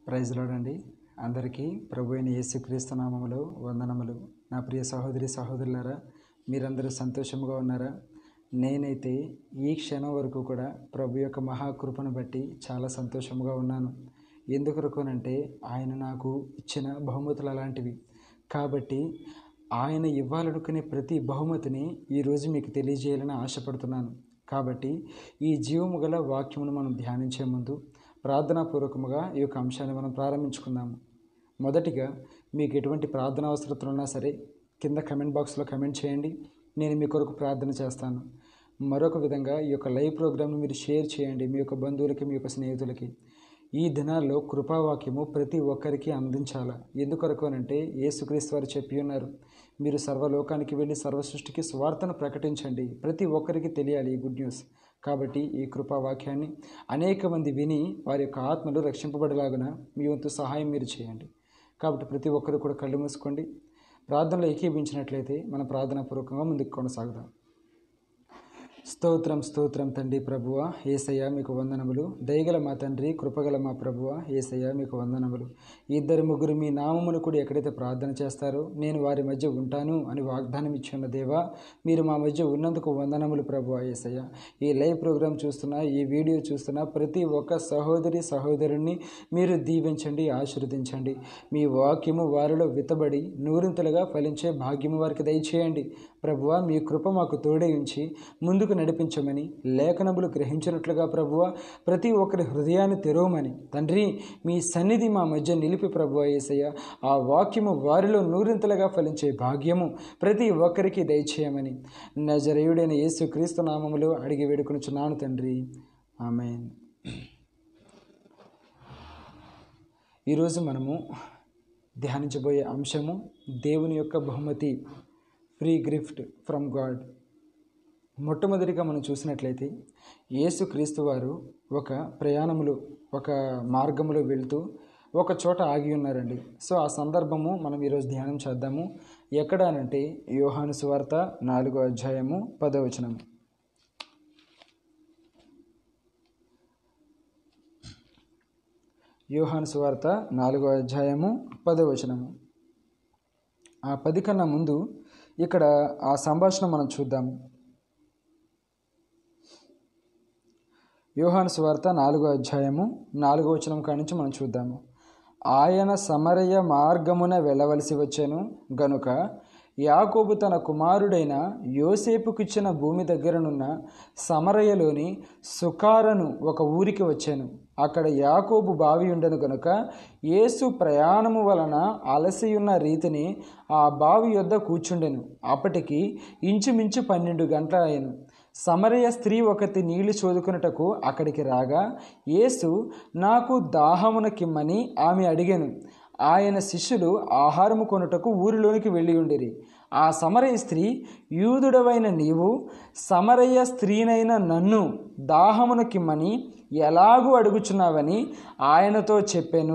praise లోడండి అందరికీ ప్రభు అయిన యేసుక్రీస్తు నామములో వందనములు నా ప్రియ సహోదరి సహోదరులారా మీరందరూ సంతోషంగా ఉన్నారా నేనైతే ఈ క్షణం వరకు కూడా ప్రభు యొక్క మహాకృపను బట్టి చాలా సంతోషంగా ఉన్నాను ఎందుకొరకునంటే ఆయన నాకు ఇచ్చిన బహుమతులు అలాంటివి కాబట్టి ఆయన ఇవ్వాలనుకునే ప్రతి బహుమతిని ఈరోజు మీకు తెలియజేయాలని ఆశపడుతున్నాను కాబట్టి ఈ జీవము గల వాక్యమును మనం ధ్యానించే ముందు ప్రార్థనాపూర్వకముగా ఈ యొక్క అంశాన్ని మనం ప్రారంభించుకుందాము మొదటిగా మీకు ఎటువంటి ప్రార్థన అవసరతలు ఉన్నా సరే కింద కమెంట్ బాక్స్లో కమెంట్ చేయండి నేను మీ కొరకు ప్రార్థన చేస్తాను మరొక విధంగా ఈ యొక్క లైవ్ ప్రోగ్రామ్ని మీరు షేర్ చేయండి మీ యొక్క బంధువులకి మీ యొక్క స్నేహితులకి ఈ దినాల్లో కృపావాక్యము ప్రతి ఒక్కరికి అందించాలా ఎందుకొరకు అనంటే యేసుక్రీస్తు వారు చెప్పి ఉన్నారు మీరు సర్వలోకానికి వెళ్ళి సర్వ సృష్టికి స్వార్థను ప్రకటించండి ప్రతి ఒక్కరికి తెలియాలి ఈ గుడ్ న్యూస్ కాబట్టి ఈ కృపావాక్యాన్ని అనేక మంది విని వారి యొక్క ఆత్మలు రక్షింపబడేలాగున మీ వంతు సహాయం మీరు చేయండి కాబట్టి ప్రతి ఒక్కరు కూడా కళ్ళు మూసుకోండి ప్రార్థనలో ఏకీభించినట్లయితే మన ప్రార్థనాపూర్వకంగా ముందుకు కొనసాగుదాం స్తోత్రం స్తోత్రం తండ్రి ప్రభువ ఏసయ్య మీకు వందనములు దయగల మా తండ్రి కృపగల మా ప్రభువ ఏసయ్య మీకు వందనములు ఇద్దరు ముగ్గురు మీ నామమును కూడా ఎక్కడైతే ప్రార్థన చేస్తారో నేను వారి మధ్య ఉంటాను అని వాగ్దానం ఇచ్చిన దేవా మీరు మా మధ్య ఉన్నందుకు వందనములు ప్రభువ ఏసయ్య ఈ లైవ్ ప్రోగ్రాం చూస్తున్నా ఈ వీడియో చూస్తున్నా ప్రతి ఒక్క సహోదరి సహోదరుణ్ణి మీరు దీవించండి ఆశీర్వదించండి మీ వాక్యము వారిలో విత్తబడి నూరింతలుగా ఫలించే భాగ్యము వారికి దయచేయండి ప్రభువ మీ కృప మాకు తోడే ఉంచి ముందుకు నడిపించమని లేఖనములు గ్రహించినట్లుగా ప్రభువ ప్రతి ఒక్కరి హృదయాన్ని తెరవమని తండ్రి మీ సన్నిధి మా మధ్య నిలిపి ప్రభువ ఏసయ్య ఆ వాక్యము వారిలో నూరింతలుగా ఫలించే భాగ్యము ప్రతి ఒక్కరికి దయచేయమని నజరేయుడైన యేసు క్రీస్తు నామములో అడిగి వేడుకొనుచున్నాను తండ్రి ఆమెన్ ఈరోజు మనము ధ్యానించబోయే అంశము దేవుని యొక్క బహుమతి ఫ్రీ గిఫ్ట్ ఫ్రమ్ గాడ్ మొట్టమొదటిగా మనం చూసినట్లయితే యేసు క్రీస్తు వారు ఒక ప్రయాణములో ఒక మార్గములో వెళ్తూ ఒక చోట ఆగి ఉన్నారండి సో ఆ సందర్భము మనం ఈరోజు ధ్యానం చేద్దాము ఎక్కడ అనంటే యోహాను సువార్త నాలుగో అధ్యాయము పదవచనం యోహాను సువార్త నాలుగో అధ్యాయము పదవచనము ఆ పది కన్నా ముందు ఇక్కడ ఆ సంభాషణ మనం చూద్దాము యోహాను సువార్త నాలుగో అధ్యాయము నాలుగో వచనం కానించి మనం చూద్దాము ఆయన సమరయ మార్గమున వెళ్ళవలసి వచ్చాను గనుక యాకోబు తన కుమారుడైన యోసేపుకిచ్చిన భూమి దగ్గరనున్న సమరయలోని సుకారను ఒక ఊరికి వచ్చాను అక్కడ యాకోబు బావి ఉండను గనుక యేసు ప్రయాణము వలన అలసియున్న రీతిని ఆ బావి యొద్ద కూర్చుండెను అప్పటికి ఇంచుమించు పన్నెండు గంటల అయ్యను సమరయ స్త్రీ ఒకటి నీళ్లు చోదుకున్నటకు అక్కడికి రాగా యేసు నాకు దాహమునకిమ్మని ఆమె అడిగాను ఆయన శిష్యులు ఆహారము కొనుటకు ఊరిలోనికి వెళ్ళి ఉండిరి ఆ సమరయ స్త్రీ యూదుడవైన నీవు సమరయ స్త్రీనైన నన్ను దాహమునకిమ్మని ఎలాగూ అడుగుచున్నావని ఆయనతో చెప్పాను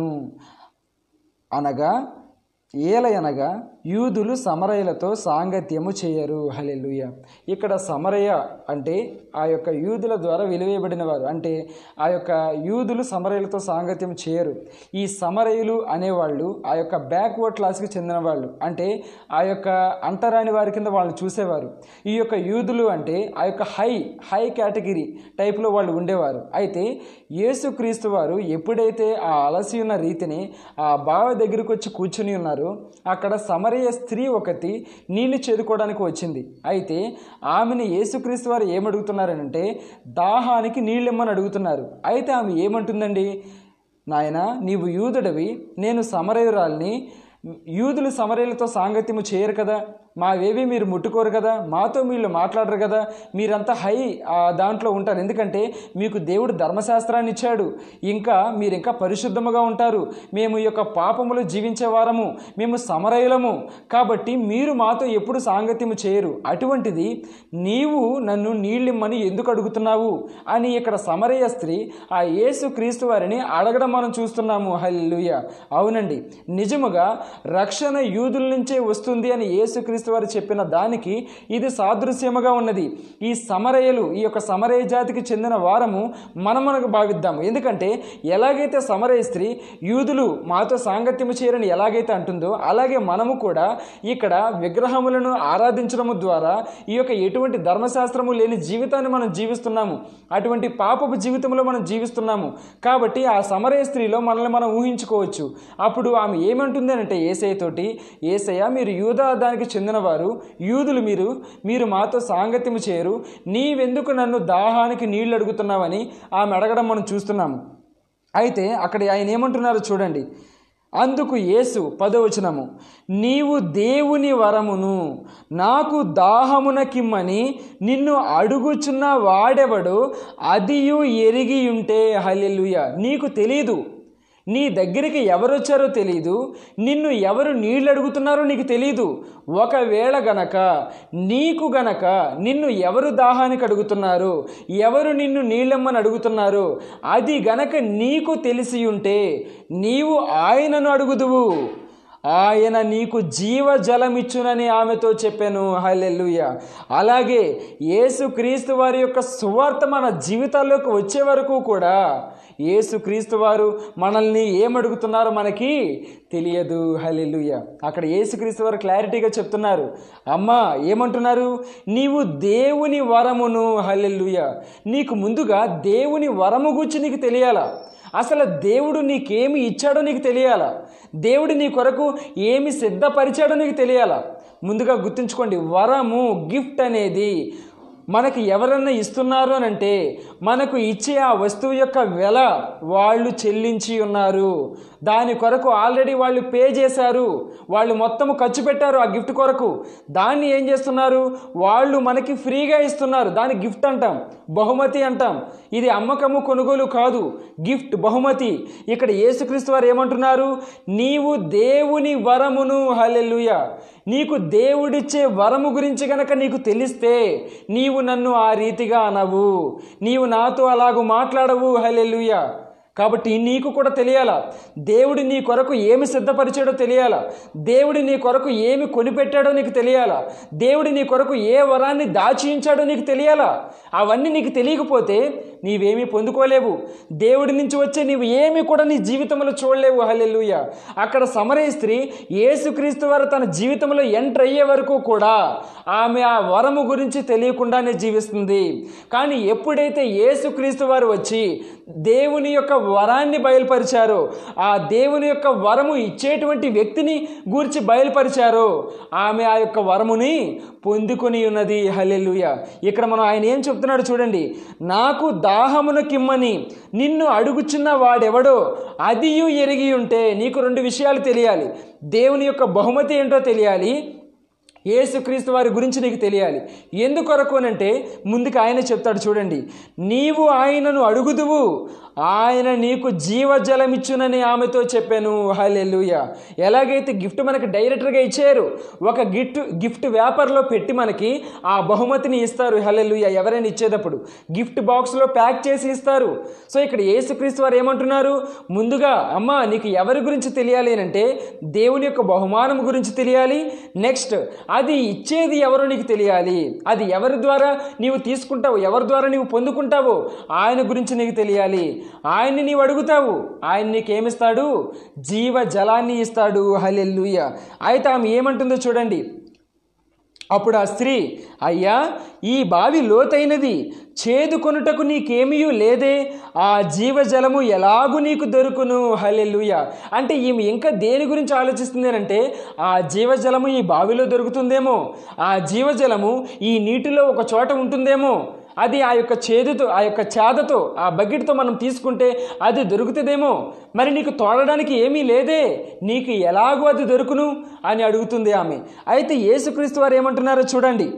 అనగా ఏలయనగా యూదులు సమరయులతో సాంగత్యము చేయరు హలెలుయ ఇక్కడ సమరయ అంటే ఆ యొక్క యూదుల ద్వారా వెలివేయబడిన వారు అంటే ఆ యొక్క యూదులు సమరయులతో సాంగత్యం చేయరు ఈ సమరయులు అనేవాళ్ళు ఆ యొక్క బ్యాక్వర్డ్ క్లాస్కి చెందిన వాళ్ళు అంటే ఆ యొక్క అంటరాని వారి కింద వాళ్ళని చూసేవారు ఈ యొక్క యూదులు అంటే ఆ యొక్క హై హై కేటగిరీ టైప్లో వాళ్ళు ఉండేవారు అయితే యేసుక్రీస్తు వారు ఎప్పుడైతే ఆ అలసి ఉన్న రీతిని ఆ బావ దగ్గరికి వచ్చి కూర్చుని ఉన్నారో అక్కడ సమరయ స్త్రీ ఒకటి నీళ్లు చేదుకోవడానికి వచ్చింది అయితే ఆమెను యేసుక్రీస్తు వారు ఏమడుగుతున్నారనంటే దాహానికి నీళ్ళు ఇమ్మని అడుగుతున్నారు అయితే ఆమె ఏమంటుందండి నాయన నీవు యూదుడవి నేను సమరయురాల్ని యూదులు సమరయులతో సాంగత్యము చేయరు కదా మావేవి మీరు ముట్టుకోరు కదా మాతో వీళ్ళు మాట్లాడరు కదా మీరంతా హై దాంట్లో ఉంటారు ఎందుకంటే మీకు దేవుడు ధర్మశాస్త్రాన్ని ఇచ్చాడు ఇంకా మీరు ఇంకా పరిశుద్ధముగా ఉంటారు మేము ఈ యొక్క పాపములు జీవించే వారము మేము సమరయులము కాబట్టి మీరు మాతో ఎప్పుడు సాంగత్యము చేయరు అటువంటిది నీవు నన్ను నీళ్ళిమ్మని ఎందుకు అడుగుతున్నావు అని ఇక్కడ సమరయ స్త్రీ ఆ యేసు క్రీస్తు వారిని అడగడం మనం చూస్తున్నాము హల్లుయ అవునండి నిజముగా రక్షణ యూదుల నుంచే వస్తుంది అని యేసుక్రీస్తు యేసుక్రీస్తు వారు చెప్పిన దానికి ఇది సాదృశ్యముగా ఉన్నది ఈ సమరయలు ఈ యొక్క సమరయ జాతికి చెందిన వారము మనం మనకు భావిద్దాము ఎందుకంటే ఎలాగైతే సమరయ స్త్రీ యూదులు మాతో సాంగత్యము చేయరని ఎలాగైతే అంటుందో అలాగే మనము కూడా ఇక్కడ విగ్రహములను ఆరాధించడము ద్వారా ఈ యొక్క ఎటువంటి ధర్మశాస్త్రము లేని జీవితాన్ని మనం జీవిస్తున్నాము అటువంటి పాపపు జీవితంలో మనం జీవిస్తున్నాము కాబట్టి ఆ సమరయ స్త్రీలో మనల్ని మనం ఊహించుకోవచ్చు అప్పుడు ఆమె ఏమంటుంది అంటే ఏసయ్యతోటి ఏసయ్య మీరు యూదా దానికి చెందినవారు యూదులు మీరు మీరు మాతో సాంగత్యము చేయరు నీవెందుకు నన్ను దాహానికి నీళ్లు అడుగుతున్నావని ఆమె అడగడం మనం చూస్తున్నాము అయితే అక్కడ ఆయన ఏమంటున్నారో చూడండి అందుకు యేసు పదవచనము నీవు దేవుని వరమును నాకు దాహమున కిమ్మని నిన్ను అడుగుచున్న వాడెవడు అదియు ఎరిగి ఉంటే హల్లెలూయ నీకు తెలీదు నీ దగ్గరికి ఎవరొచ్చారో తెలియదు నిన్ను ఎవరు నీళ్ళు అడుగుతున్నారో నీకు తెలియదు ఒకవేళ గనక నీకు గనక నిన్ను ఎవరు దాహానికి అడుగుతున్నారు ఎవరు నిన్ను నీళ్ళమ్మని అడుగుతున్నారు అది గనక నీకు తెలిసి ఉంటే నీవు ఆయనను అడుగుదువు ఆయన నీకు జీవ జలమిచ్చునని ఆమెతో చెప్పాను హల్లెలూయ అలాగే యేసుక్రీస్తు వారి యొక్క సువార్త మన జీవితాల్లోకి వచ్చే వరకు కూడా యేసుక్రీస్తు వారు మనల్ని ఏమడుగుతున్నారో మనకి తెలియదు హల్లెలూయ అక్కడ యేసుక్రీస్తు వారు క్లారిటీగా చెప్తున్నారు అమ్మా ఏమంటున్నారు నీవు దేవుని వరమును హల్లెలూయ నీకు ముందుగా దేవుని వరము గురించి నీకు తెలియాలా అసలు దేవుడు నీకేమి ఇచ్చాడో నీకు తెలియాలా దేవుడు నీ కొరకు ఏమి సిద్ధపరిచాడో నీకు తెలియాలా ముందుగా గుర్తుంచుకోండి వరము గిఫ్ట్ అనేది మనకి ఎవరన్నా ఇస్తున్నారు అని అంటే మనకు ఇచ్చే ఆ వస్తువు యొక్క వెల వాళ్ళు చెల్లించి ఉన్నారు దాని కొరకు ఆల్రెడీ వాళ్ళు పే చేశారు వాళ్ళు మొత్తము ఖర్చు పెట్టారు ఆ గిఫ్ట్ కొరకు దాన్ని ఏం చేస్తున్నారు వాళ్ళు మనకి ఫ్రీగా ఇస్తున్నారు దాన్ని గిఫ్ట్ అంటాం బహుమతి అంటాం ఇది అమ్మకము కొనుగోలు కాదు గిఫ్ట్ బహుమతి ఇక్కడ యేసుక్రీస్తు వారు ఏమంటున్నారు నీవు దేవుని వరమును హల్లెలూయ నీకు దేవుడిచ్చే వరము గురించి గనక నీకు తెలిస్తే నీవు నన్ను ఆ రీతిగా అనవు నీవు నాతో అలాగూ మాట్లాడవు హల్లెలూయ కాబట్టి నీకు కూడా తెలియాలా దేవుడు నీ కొరకు ఏమి సిద్ధపరిచాడో తెలియాలా దేవుడు నీ కొరకు ఏమి కొనిపెట్టాడో నీకు తెలియాలా దేవుడు నీ కొరకు ఏ వరాన్ని దాచి ఉంచాడో నీకు తెలియాలా అవన్నీ నీకు తెలియకపోతే నీవేమీ పొందుకోలేవు దేవుడి నుంచి వచ్చే నీవు ఏమి కూడా నీ జీవితంలో చూడలేవు హల్లెలూయ అక్కడ సమరయ స్త్రీ యేసుక్రీస్తు వారు తన జీవితంలో ఎంటర్ అయ్యే వరకు కూడా ఆమె ఆ వరము గురించి తెలియకుండానే జీవిస్తుంది కానీ ఎప్పుడైతే యేసుక్రీస్తు వారు వచ్చి దేవుని యొక్క వరాన్ని బయలుపరిచారో ఆ దేవుని యొక్క వరము ఇచ్చేటువంటి వ్యక్తిని గూర్చి బయలుపరిచారో ఆమె ఆ యొక్క వరముని పొందుకొని ఉన్నది హల్లెలూయ ఇక్కడ మనం ఆయన ఏం చెప్తున్నాడు చూడండి నాకు దాహమున కిమ్మని నిన్ను అడుగుచున్న వాడెవడో అదియు ఎరిగి ఉంటే నీకు రెండు విషయాలు తెలియాలి దేవుని యొక్క బహుమతి ఏంటో తెలియాలి యేసుక్రీస్తు వారి గురించి నీకు తెలియాలి ఎందుకొరకు అంటే ముందుకు ఆయన చెప్తాడు చూడండి నీవు ఆయనను అడుగుదువు ఆయన నీకు జీవజలం ఇచ్చునని ఆమెతో చెప్పాను హల్లెలూయ ఎలాగైతే గిఫ్ట్ మనకి డైరెక్టర్గా ఇచ్చారు ఒక గిఫ్ట్ గిఫ్ట్ వ్యాపార్లో పెట్టి మనకి ఆ బహుమతిని ఇస్తారు హల్లెలూయ ఎవరైనా ఇచ్చేటప్పుడు గిఫ్ట్ బాక్స్లో ప్యాక్ చేసి ఇస్తారు సో ఇక్కడ యేసుక్రీస్తు వారు ఏమంటున్నారు ముందుగా అమ్మ నీకు ఎవరి గురించి తెలియాలి అని అంటే దేవుని యొక్క బహుమానం గురించి తెలియాలి నెక్స్ట్ అది ఇచ్చేది ఎవరో నీకు తెలియాలి అది ఎవరి ద్వారా నీవు తీసుకుంటావు ఎవరి ద్వారా నీవు పొందుకుంటావో ఆయన గురించి నీకు తెలియాలి ఆయన్ని నీవు అడుగుతావు ఆయన నీకేమిస్తాడు జీవ జలాన్ని ఇస్తాడు హలెల్లుయ అయితే ఆమె ఏమంటుందో చూడండి అప్పుడు ఆ స్త్రీ అయ్యా ఈ బావి లోతైనది చేదుకొనుటకు నీకేమీ లేదే ఆ జీవజలము ఎలాగు నీకు దొరుకును హలెలుయ అంటే ఈమె ఇంకా దేని గురించి ఆలోచిస్తుంది అంటే ఆ జీవజలము ఈ బావిలో దొరుకుతుందేమో ఆ జీవజలము ఈ నీటిలో ఒక చోట ఉంటుందేమో అది ఆ యొక్క చేదుతో ఆ యొక్క చేదతో ఆ బకెట్తో మనం తీసుకుంటే అది దొరుకుతుందేమో మరి నీకు తోడడానికి ఏమీ లేదే నీకు ఎలాగో అది దొరుకును అని అడుగుతుంది ఆమె అయితే యేసుక్రీస్తు వారు ఏమంటున్నారో చూడండి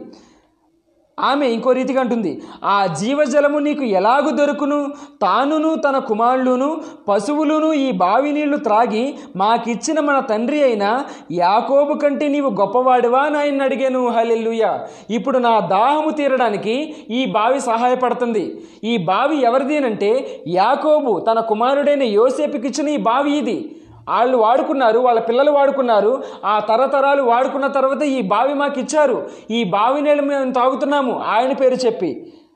ఆమె ఇంకో రీతిగా అంటుంది ఆ జీవజలము నీకు ఎలాగు దొరుకును తానును తన కుమారులును పశువులును ఈ బావి నీళ్లు త్రాగి మాకిచ్చిన మన తండ్రి అయిన యాకోబు కంటే నీవు గొప్పవాడివా అని ఆయన అడిగాను హలెల్లుయ ఇప్పుడు నా దాహము తీరడానికి ఈ బావి సహాయపడుతుంది ఈ బావి ఎవరిది అంటే యాకోబు తన కుమారుడైన యోసేపుకిచ్చిన ఈ బావి ఇది వాళ్ళు వాడుకున్నారు వాళ్ళ పిల్లలు వాడుకున్నారు ఆ తరతరాలు వాడుకున్న తర్వాత ఈ బావి మాకు ఇచ్చారు ఈ బావి నీళ్ళు మేము తాగుతున్నాము ఆయన పేరు చెప్పి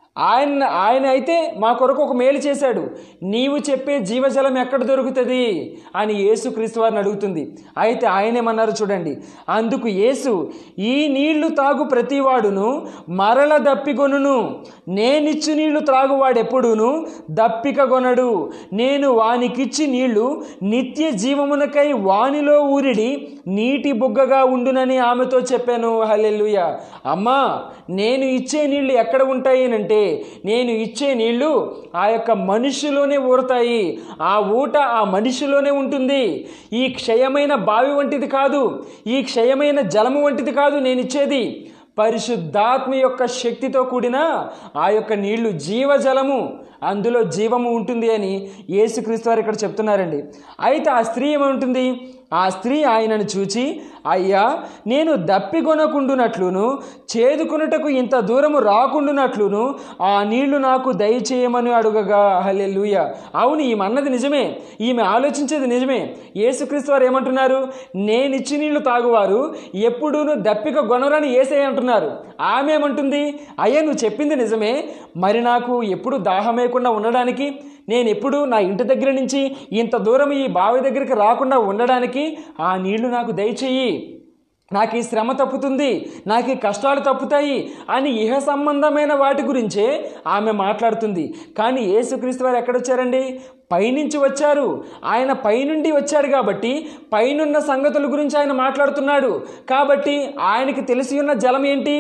ఆయన ఆయన అయితే మా కొరకు ఒక మేలు చేశాడు నీవు చెప్పే జీవజలం ఎక్కడ దొరుకుతుంది అని యేసు క్రీస్తు వారిని అడుగుతుంది అయితే ఆయన ఏమన్నారు చూడండి అందుకు యేసు ఈ నీళ్లు తాగు ప్రతివాడును మరల దప్పికొనును నేనిచ్చు నీళ్లు త్రాగువాడెప్పుడును దప్పిక కొనడు నేను వానికిచ్చి నీళ్లు నిత్య జీవమునకై వానిలో ఊరిడి నీటి బుగ్గగా ఉండునని ఆమెతో చెప్పాను హల్లెలూయ అమ్మా నేను ఇచ్చే నీళ్లు ఎక్కడ ఉంటాయి అంటే నేను ఇచ్చే నీళ్లు ఆ యొక్క మనిషిలోనే ఊరుతాయి ఆ ఊట ఆ మనిషిలోనే ఉంటుంది ఈ క్షయమైన బావి వంటిది కాదు ఈ క్షయమైన జలము వంటిది కాదు నేను ఇచ్చేది పరిశుద్ధాత్మ యొక్క శక్తితో కూడిన ఆ యొక్క నీళ్లు జీవజలము అందులో జీవము ఉంటుంది అని యేసుక్రీస్తు వారు ఇక్కడ చెప్తున్నారండి అయితే ఆ స్త్రీ ఏమంటుంది ఆ స్త్రీ ఆయనను చూచి అయ్యా నేను దప్పికొనకుండునట్లును చేదుకున్నటకు ఇంత దూరము రాకుండునట్లును ఆ నీళ్లు నాకు దయచేయమని అడుగగా హల్లెలూయ అవును ఈమె అన్నది నిజమే ఈమె ఆలోచించేది నిజమే యేసుక్రీస్తు వారు ఏమంటున్నారు నేను ఇచ్చి నీళ్లు తాగువారు ఎప్పుడూను దప్పిక గొనరని ఏసే అంటున్నారు ఆమె ఏమంటుంది అయ్యా నువ్వు చెప్పింది నిజమే మరి నాకు ఎప్పుడు దాహం లేకుండా ఉండడానికి నేను ఎప్పుడు నా ఇంటి దగ్గర నుంచి ఇంత దూరం ఈ బావి దగ్గరికి రాకుండా ఉండడానికి ఆ నీళ్లు నాకు దయచేయి నాకు ఈ శ్రమ తప్పుతుంది నాకు ఈ కష్టాలు తప్పుతాయి అని ఇహ సంబంధమైన వాటి గురించే ఆమె మాట్లాడుతుంది కానీ యేసుక్రీస్తు వారు ఎక్కడొచ్చారండి పైనుంచి వచ్చారు ఆయన పైనుండి వచ్చాడు కాబట్టి పైనున్న సంగతుల గురించి ఆయన మాట్లాడుతున్నాడు కాబట్టి ఆయనకి తెలిసి ఉన్న జలం ఏంటి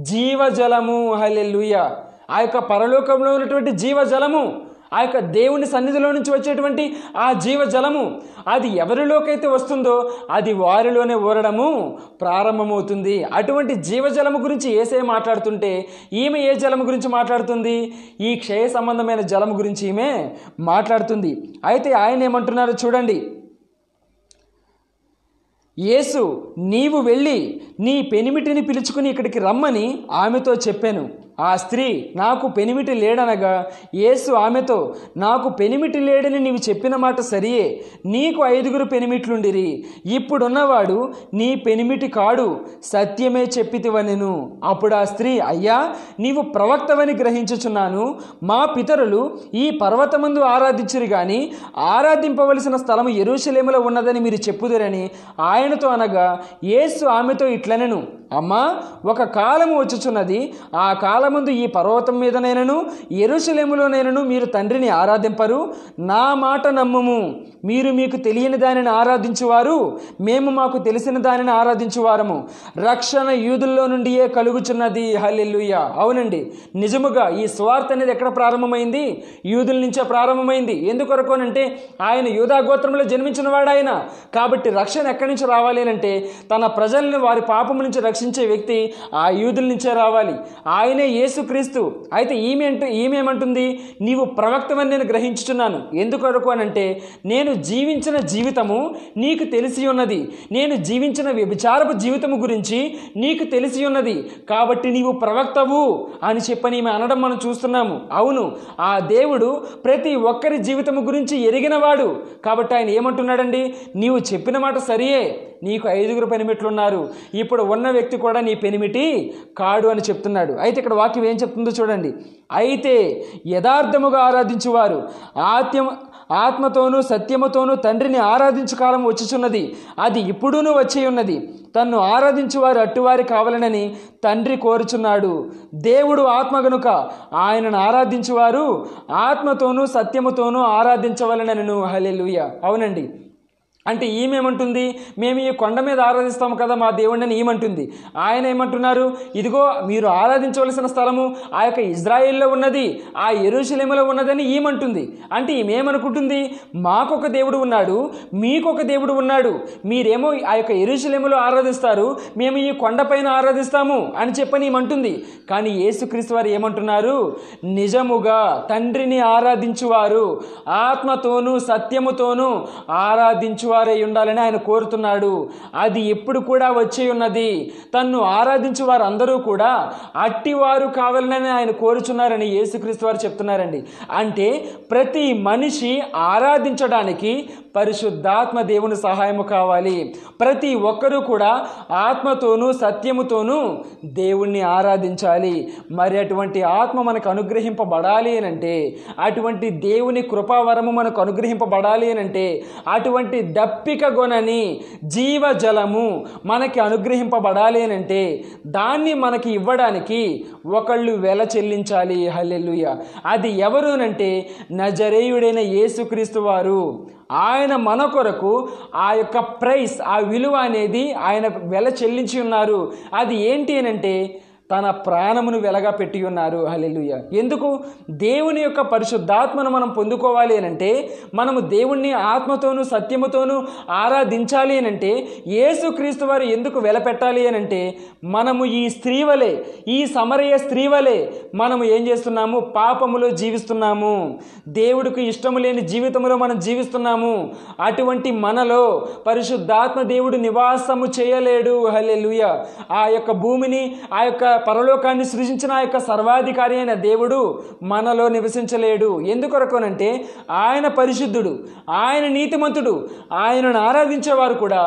జీవజలము హల్లెలూయ ఆ యొక్క పరలోకంలో ఉన్నటువంటి జీవజలము ఆ యొక్క దేవుని సన్నిధిలో నుంచి వచ్చేటువంటి ఆ జీవజలము అది ఎవరిలోకైతే వస్తుందో అది వారిలోనే ఊరడము ప్రారంభమవుతుంది అటువంటి జీవజలము గురించి ఏసే మాట్లాడుతుంటే ఈమె ఏ జలము గురించి మాట్లాడుతుంది ఈ క్షయ సంబంధమైన జలము గురించి ఈమె మాట్లాడుతుంది అయితే ఆయన ఏమంటున్నారో చూడండి యేసు నీవు వెళ్ళి నీ పెనిమిటిని పిలుచుకుని ఇక్కడికి రమ్మని ఆమెతో చెప్పాను ఆ స్త్రీ నాకు పెనిమిటి లేడనగా యేసు ఆమెతో నాకు పెనిమిటి లేడని నీవు చెప్పిన మాట సరియే నీకు ఐదుగురు పెనిమిట్లుండిరి ఇప్పుడున్నవాడు నీ పెనిమిటి కాడు సత్యమే చెప్పితివనెను అప్పుడు ఆ స్త్రీ అయ్యా నీవు ప్రవక్తవని గ్రహించుచున్నాను మా పితరులు ఈ పర్వతమందు ఆరాధించిరి గాని ఆరాధింపవలసిన స్థలము ఎరుషలేములో ఉన్నదని మీరు చెప్పుదురని ఆయనతో అనగా యేసు ఆమెతో ఇట్లనెను అమ్మా ఒక కాలము వచ్చుచున్నది ఆ కాలముందు ఈ పర్వతం మీదనైనను ఎరుసలేములోనైనను మీరు తండ్రిని ఆరాధింపరు నా మాట నమ్ముము మీరు మీకు తెలియని దానిని ఆరాధించువారు మేము మాకు తెలిసిన దానిని ఆరాధించువారము రక్షణ యూదుల్లో నుండియే కలుగుచున్నది హల్లెలూయ అవునండి నిజముగా ఈ స్వార్థ అనేది ఎక్కడ ప్రారంభమైంది యూదుల నుంచే ప్రారంభమైంది ఎందుకొరకు అంటే ఆయన యూదా గోత్రంలో జన్మించిన వాడు ఆయన కాబట్టి రక్షణ ఎక్కడి నుంచి రావాలి అంటే తన ప్రజల్ని వారి పాపం నుంచి రక్షించే వ్యక్తి ఆ యూదుల నుంచే రావాలి ఆయనే యేసుక్రీస్తు అయితే ఈమె అంటూ ఈమె ఏమంటుంది నీవు ప్రవక్తమని నేను గ్రహించుచున్నాను ఎందుకొరకు అని అంటే నేను జీవించిన జీవితము నీకు తెలిసి ఉన్నది నేను జీవించిన వ్యభిచారపు జీవితము గురించి నీకు తెలిసి ఉన్నది కాబట్టి నీవు ప్రవక్తవు అని చెప్పని ఈమె అనడం మనం చూస్తున్నాము అవును ఆ దేవుడు ప్రతి ఒక్కరి జీవితము గురించి ఎరిగినవాడు కాబట్టి ఆయన ఏమంటున్నాడండి నీవు చెప్పిన మాట సరియే నీకు ఐదుగురు పెనిమిట్లున్నారు ఇప్పుడు ఉన్న వ్యక్తి కూడా నీ పెనిమిటి కాడు అని చెప్తున్నాడు అయితే ఇక్కడ వాక్యం ఏం చెప్తుందో చూడండి అయితే యథార్థముగా ఆరాధించువారు ఆత్మ ఆత్మతోనూ సత్యముతోనూ తండ్రిని ఆరాధించు కాలం వచ్చుచున్నది అది ఇప్పుడూనూ వచ్చి ఉన్నది తన్ను ఆరాధించువారు అట్టువారి కావాలనని తండ్రి కోరుచున్నాడు దేవుడు ఆత్మ గనుక ఆయనను ఆరాధించువారు ఆత్మతోనూ సత్యముతోనూ ఆరాధించవలనను హల్లెలూయ అవునండి అంటే ఈమెమంటుంది మేము ఈ కొండ మీద ఆరాధిస్తాము కదా మా దేవుడిని ఈమంటుంది ఆయన ఏమంటున్నారు ఇదిగో మీరు ఆరాధించవలసిన స్థలము ఆ యొక్క ఇజ్రాయిల్లో ఉన్నది ఆ ఎరుశలేములో ఉన్నదని ఈమంటుంది అంటే ఈమెమనుకుంటుంది మాకొక దేవుడు ఉన్నాడు మీకొక దేవుడు ఉన్నాడు మీరేమో ఆ యొక్క ఎరుశలేములో ఆరాధిస్తారు మేము ఈ కొండపైన ఆరాధిస్తాము అని చెప్పని ఈమంటుంది కానీ యేసుక్రీస్తు వారు ఏమంటున్నారు నిజముగా తండ్రిని ఆరాధించువారు ఆత్మతోనూ సత్యముతోనూ ఆరాధించు వారై ఉండాలని ఆయన కోరుతున్నాడు అది ఎప్పుడు కూడా వచ్చి ఉన్నది తన్ను ఆరాధించు వారు అందరూ కూడా అట్టివారు కావాలని ఆయన కోరుచున్నారని యేసుక్రీస్తు వారు చెప్తున్నారండి అంటే ప్రతి మనిషి ఆరాధించడానికి పరిశుద్ధాత్మ దేవుని సహాయము కావాలి ప్రతి ఒక్కరూ కూడా ఆత్మతోనూ సత్యముతోనూ దేవుణ్ణి ఆరాధించాలి మరి అటువంటి ఆత్మ మనకు అనుగ్రహింపబడాలి అని అంటే అటువంటి దేవుని కృపావరము మనకు అనుగ్రహింపబడాలి అని అంటే అటువంటి దప్పిక గొనని జీవజలము మనకి అనుగ్రహింపబడాలి అని అంటే దాన్ని మనకి ఇవ్వడానికి ఒకళ్ళు వెల చెల్లించాలి హల్లెలూయ అది ఎవరునంటే నజరేయుడైన యేసుక్రీస్తు వారు ఆయన మన కొరకు ఆ యొక్క ప్రైస్ ఆ విలువ అనేది ఆయన వెల చెల్లించి ఉన్నారు అది ఏంటి అని అంటే తన ప్రాణమును వెలగా పెట్టి ఉన్నారు హల్లెలూయ ఎందుకు దేవుని యొక్క పరిశుద్ధాత్మను మనం పొందుకోవాలి అని అంటే మనము దేవుణ్ణి ఆత్మతోనూ సత్యముతోనూ ఆరాధించాలి అని అంటే యేసుక్రీస్తు వారు ఎందుకు వెలపెట్టాలి అని అంటే మనము ఈ స్త్రీ వలె ఈ సమరయ స్త్రీ వలె మనము ఏం చేస్తున్నాము పాపములో జీవిస్తున్నాము దేవుడికి ఇష్టము లేని జీవితంలో మనం జీవిస్తున్నాము అటువంటి మనలో పరిశుద్ధాత్మ దేవుడు నివాసము చేయలేడు హల్లెలూయ ఆ యొక్క భూమిని ఆ యొక్క పరలోకాన్ని సృజించిన ఆ యొక్క సర్వాధికారి అయిన దేవుడు మనలో నివసించలేడు ఎందుకొరకునంటే ఆయన పరిశుద్ధుడు ఆయన నీతిమంతుడు ఆయనను ఆరాధించేవారు కూడా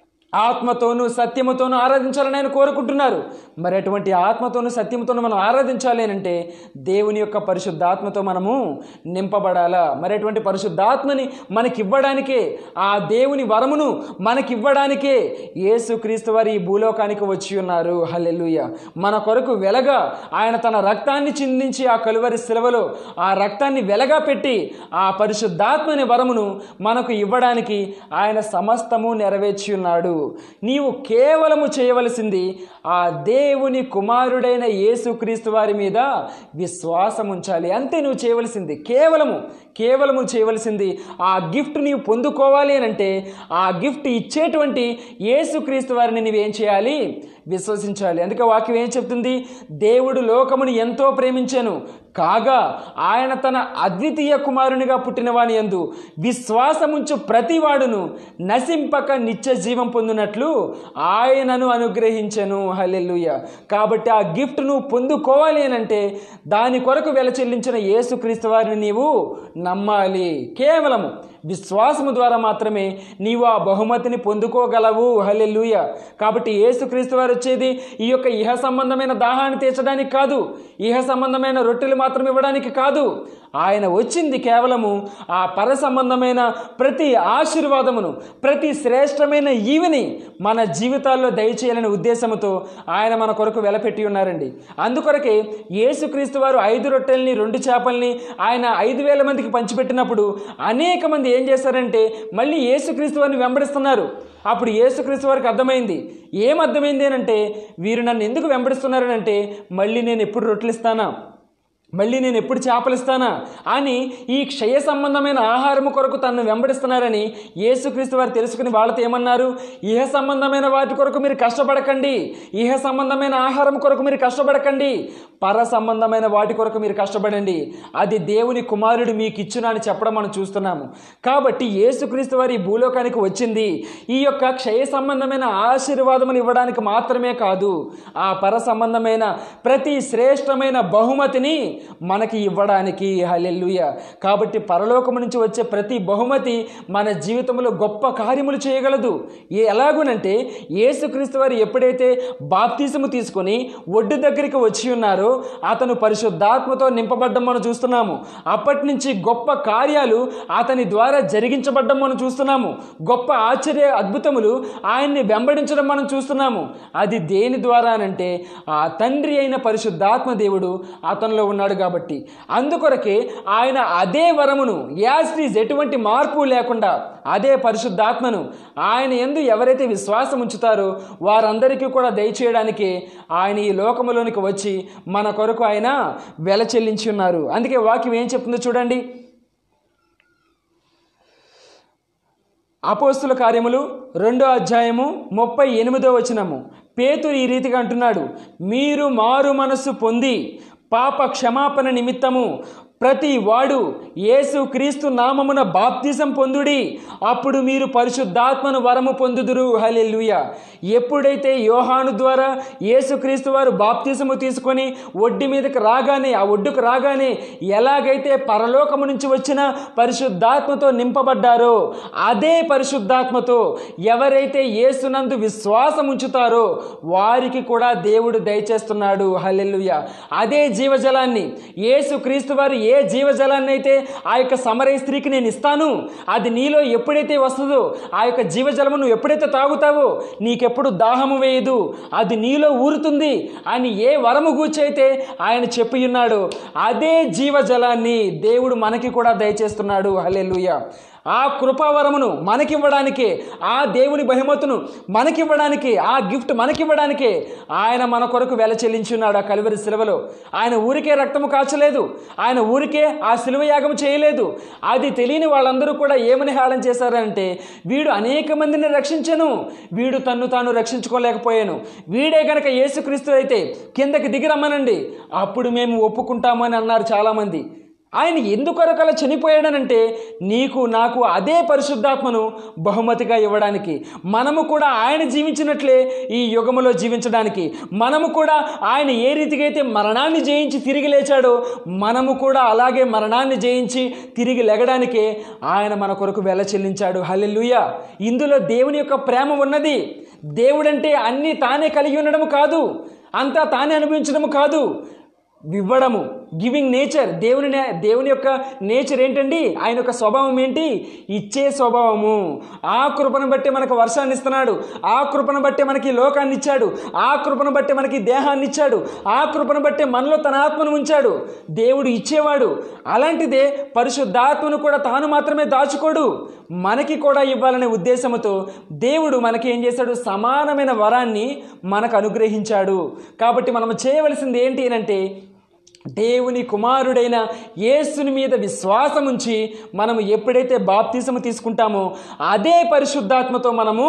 ఆత్మతోనూ సత్యముతోనూ ఆరాధించాలని ఆయన కోరుకుంటున్నారు మరి అటువంటి ఆత్మతోనూ సత్యముతోనూ మనం ఆరాధించాలి అని అంటే దేవుని యొక్క పరిశుద్ధాత్మతో మనము నింపబడాలా మరి అటువంటి పరిశుద్ధాత్మని మనకివ్వడానికే ఆ దేవుని వరమును మనకివ్వడానికే యేసుక్రీస్తు వారి ఈ భూలోకానికి వచ్చి ఉన్నారు హల్లెలూయ మన కొరకు వెలగా ఆయన తన రక్తాన్ని చిందించి ఆ కలువరి శిలవలో ఆ రక్తాన్ని వెలగా పెట్టి ఆ పరిశుద్ధాత్మని వరమును మనకు ఇవ్వడానికి ఆయన సమస్తము నెరవేర్చి ఉన్నాడు నీవు కేవలము చేయవలసింది ఆ దేవుని కుమారుడైన యేసుక్రీస్తు వారి మీద విశ్వాసం ఉంచాలి అంతే నువ్వు చేయవలసింది కేవలము కేవలము చేయవలసింది ఆ గిఫ్ట్ నీవు పొందుకోవాలి అని అంటే ఆ గిఫ్ట్ ఇచ్చేటువంటి యేసుక్రీస్తు వారిని నువ్వేం చేయాలి విశ్వసించాలి అందుకే వాక్యం ఏం చెప్తుంది దేవుడు లోకమును ఎంతో ప్రేమించాను కాగా ఆయన తన అద్వితీయ కుమారునిగా పుట్టినవాని యందు విశ్వాసముంచు ప్రతివాడును నశింపక నిత్య జీవం పొందినట్లు ఆయనను అనుగ్రహించను హల్లెలూయ కాబట్టి ఆ గిఫ్ట్ నువ్వు పొందుకోవాలి అని అంటే దాని కొరకు వెల చెల్లించిన యేసుక్రీస్తు వారిని నీవు నమ్మాలి కేవలము విశ్వాసము ద్వారా మాత్రమే నీవు ఆ బహుమతిని పొందుకోగలవు హల్లెలూయ కాబట్టి యేసుక్రీస్తు వారు వచ్చేది ఈ యొక్క ఇహ సంబంధమైన దాహాన్ని తీర్చడానికి కాదు ఇహ సంబంధమైన రొట్టెలు మాత్రం ఇవ్వడానికి కాదు ఆయన వచ్చింది కేవలము ఆ పర సంబంధమైన ప్రతి ఆశీర్వాదమును ప్రతి శ్రేష్టమైన ఈవిని మన జీవితాల్లో దయచేయాలనే ఉద్దేశంతో ఆయన మన కొరకు వెలపెట్టి ఉన్నారండి అందుకొరకే యేసుక్రీస్తు వారు ఐదు రొట్టెల్ని రెండు చేపల్ని ఆయన ఐదు వేల మందికి పంచిపెట్టినప్పుడు అనేక మంది ఏం చేశారంటే మళ్ళీ యేసుక్రీస్తు వారిని వెంబడిస్తున్నారు అప్పుడు యేసుక్రీస్తు వారికి అర్థమైంది ఏం అర్థమైంది అని అంటే వీరు నన్ను ఎందుకు వెంబడిస్తున్నారని అంటే మళ్ళీ నేను ఎప్పుడు రొట్టెలు ఇస్తానా మళ్ళీ నేను ఎప్పుడు చేపలు ఇస్తానా అని ఈ క్షయ సంబంధమైన ఆహారము కొరకు తనను వెంబడిస్తున్నారని యేసుక్రీస్తు వారు తెలుసుకుని వాళ్ళతో ఏమన్నారు ఇహ సంబంధమైన వాటి కొరకు మీరు కష్టపడకండి ఇహ సంబంధమైన ఆహారం కొరకు మీరు కష్టపడకండి పర సంబంధమైన వాటి కొరకు మీరు కష్టపడండి అది దేవుని కుమారుడు మీకు ఇచ్చునా అని చెప్పడం మనం చూస్తున్నాము కాబట్టి యేసుక్రీస్తు వారి ఈ భూలోకానికి వచ్చింది ఈ యొక్క క్షయ సంబంధమైన ఆశీర్వాదములు ఇవ్వడానికి మాత్రమే కాదు ఆ పర సంబంధమైన ప్రతి శ్రేష్టమైన బహుమతిని మనకి ఇవ్వడానికి హల్లెలూయ కాబట్టి పరలోకము నుంచి వచ్చే ప్రతి బహుమతి మన జీవితంలో గొప్ప కార్యములు చేయగలదు ఏ ఎలాగునంటే యేసుక్రీస్తు వారు ఎప్పుడైతే బాప్తీసము తీసుకొని ఒడ్డు దగ్గరికి వచ్చి ఉన్నారో అతను పరిశుద్ధాత్మతో నింపబడ్డం మనం చూస్తున్నాము అప్పటి నుంచి గొప్ప కార్యాలు అతని ద్వారా జరిగించబడ్డం మనం చూస్తున్నాము గొప్ప ఆశ్చర్య అద్భుతములు ఆయన్ని వెంబడించడం మనం చూస్తున్నాము అది దేని ద్వారా అనంటే ఆ తండ్రి అయిన పరిశుద్ధాత్మ దేవుడు అతనిలో ఉన్నాడు కాబట్టి అందుకొరకే ఆయన అదే వరమును యాస్టీజ్ ఎటువంటి మార్పు లేకుండా అదే పరిశుద్ధాత్మను ఆయన ఎందు ఎవరైతే విశ్వాసం ఉంచుతారో వారందరికీ కూడా దయచేయడానికి ఆయన ఈ లోకములోనికి వచ్చి మన కొరకు ఆయన వెల చెల్లించి ఉన్నారు అందుకే వాక్యం ఏం చెప్తుందో చూడండి అపోస్తుల కార్యములు రెండో అధ్యాయము ముప్పై ఎనిమిదో వచనము పేతురు ఈ రీతిగా అంటున్నాడు మీరు మారు మనస్సు పొంది పాప క్షమాపణ నిమిత్తము ప్రతి వాడు యేసు క్రీస్తు నామమున బాప్తిజం పొందుడి అప్పుడు మీరు పరిశుద్ధాత్మను వరము పొందుదురు హలెలుయ ఎప్పుడైతే యోహాను ద్వారా యేసుక్రీస్తు వారు బాప్తిజము తీసుకొని ఒడ్డు మీదకి రాగానే ఆ ఒడ్డుకు రాగానే ఎలాగైతే పరలోకము నుంచి వచ్చిన పరిశుద్ధాత్మతో నింపబడ్డారో అదే పరిశుద్ధాత్మతో ఎవరైతే యేసునందు విశ్వాసం ఉంచుతారో వారికి కూడా దేవుడు దయచేస్తున్నాడు హల్లెలూయ అదే జీవజలాన్ని యేసు క్రీస్తు వారు ఏ జీవజలాన్ని అయితే ఆ యొక్క సమరయ స్త్రీకి నేను ఇస్తాను అది నీలో ఎప్పుడైతే వస్తుందో ఆ యొక్క జీవజలము నువ్వు ఎప్పుడైతే తాగుతావో నీకెప్పుడు దాహము వేయదు అది నీలో ఊరుతుంది అని ఏ వరము గూర్చైతే ఆయన చెప్పి ఉన్నాడు అదే జీవజలాన్ని దేవుడు మనకి కూడా దయచేస్తున్నాడు హల్లెలూయ ఆ కృపావరమును మనకివ్వడానికే ఆ దేవుని బహుమతును మనకివ్వడానికి ఆ గిఫ్ట్ మనకివ్వడానికే ఆయన మన కొరకు వెల చెల్లించున్నాడు ఆ కలువరి శిలువలో ఆయన ఊరికే రక్తము కాచలేదు ఆయన ఊరికే ఆ శిలువ యాగం చేయలేదు అది తెలియని వాళ్ళందరూ కూడా ఏమని హేళన చేశారంటే వీడు అనేక మందిని రక్షించను వీడు తన్ను తాను రక్షించుకోలేకపోయాను వీడే గనక యేసుక్రీస్తు అయితే కిందకి దిగి రమ్మనండి అప్పుడు మేము ఒప్పుకుంటామని అన్నారు చాలామంది ఆయన ఎందుకొరకు అలా చనిపోయాడనంటే నీకు నాకు అదే పరిశుద్ధాత్మను బహుమతిగా ఇవ్వడానికి మనము కూడా ఆయన జీవించినట్లే ఈ యుగములో జీవించడానికి మనము కూడా ఆయన ఏ రీతిగా అయితే మరణాన్ని జయించి తిరిగి లేచాడో మనము కూడా అలాగే మరణాన్ని జయించి తిరిగి లెగడానికే ఆయన మన కొరకు వెల చెల్లించాడు హల్లెలూయ ఇందులో దేవుని యొక్క ప్రేమ ఉన్నది దేవుడంటే అన్నీ తానే కలిగి ఉండడం కాదు అంతా తానే అనుభవించడం కాదు ఇవ్వడము గివింగ్ నేచర్ దేవుని నే- దేవుని యొక్క నేచర్ ఏంటండి ఆయన యొక్క స్వభావం ఏంటి ఇచ్చే స్వభావము ఆ కృపను బట్టి మనకు వర్షాన్ని ఇస్తున్నాడు ఆ కృపను బట్టి మనకి లోకాన్ని ఇచ్చాడు ఆ కృపను బట్టి మనకి దేహాన్ని ఇచ్చాడు ఆ కృపను బట్టి మనలో తన ఆత్మను ఉంచాడు దేవుడు ఇచ్చేవాడు అలాంటిదే పరిశుద్ధాత్మను కూడా తాను మాత్రమే దాచుకోడు మనకి కూడా ఇవ్వాలనే ఉద్దేశంతో దేవుడు మనకి ఏం చేశాడు సమానమైన వరాన్ని మనకు అనుగ్రహించాడు కాబట్టి మనం చేయవలసింది ఏంటి అంటే దేవుని కుమారుడైన యేసుని మీద విశ్వాసం ఉంచి మనము ఎప్పుడైతే బాప్తిసము తీసుకుంటామో అదే పరిశుద్ధాత్మతో మనము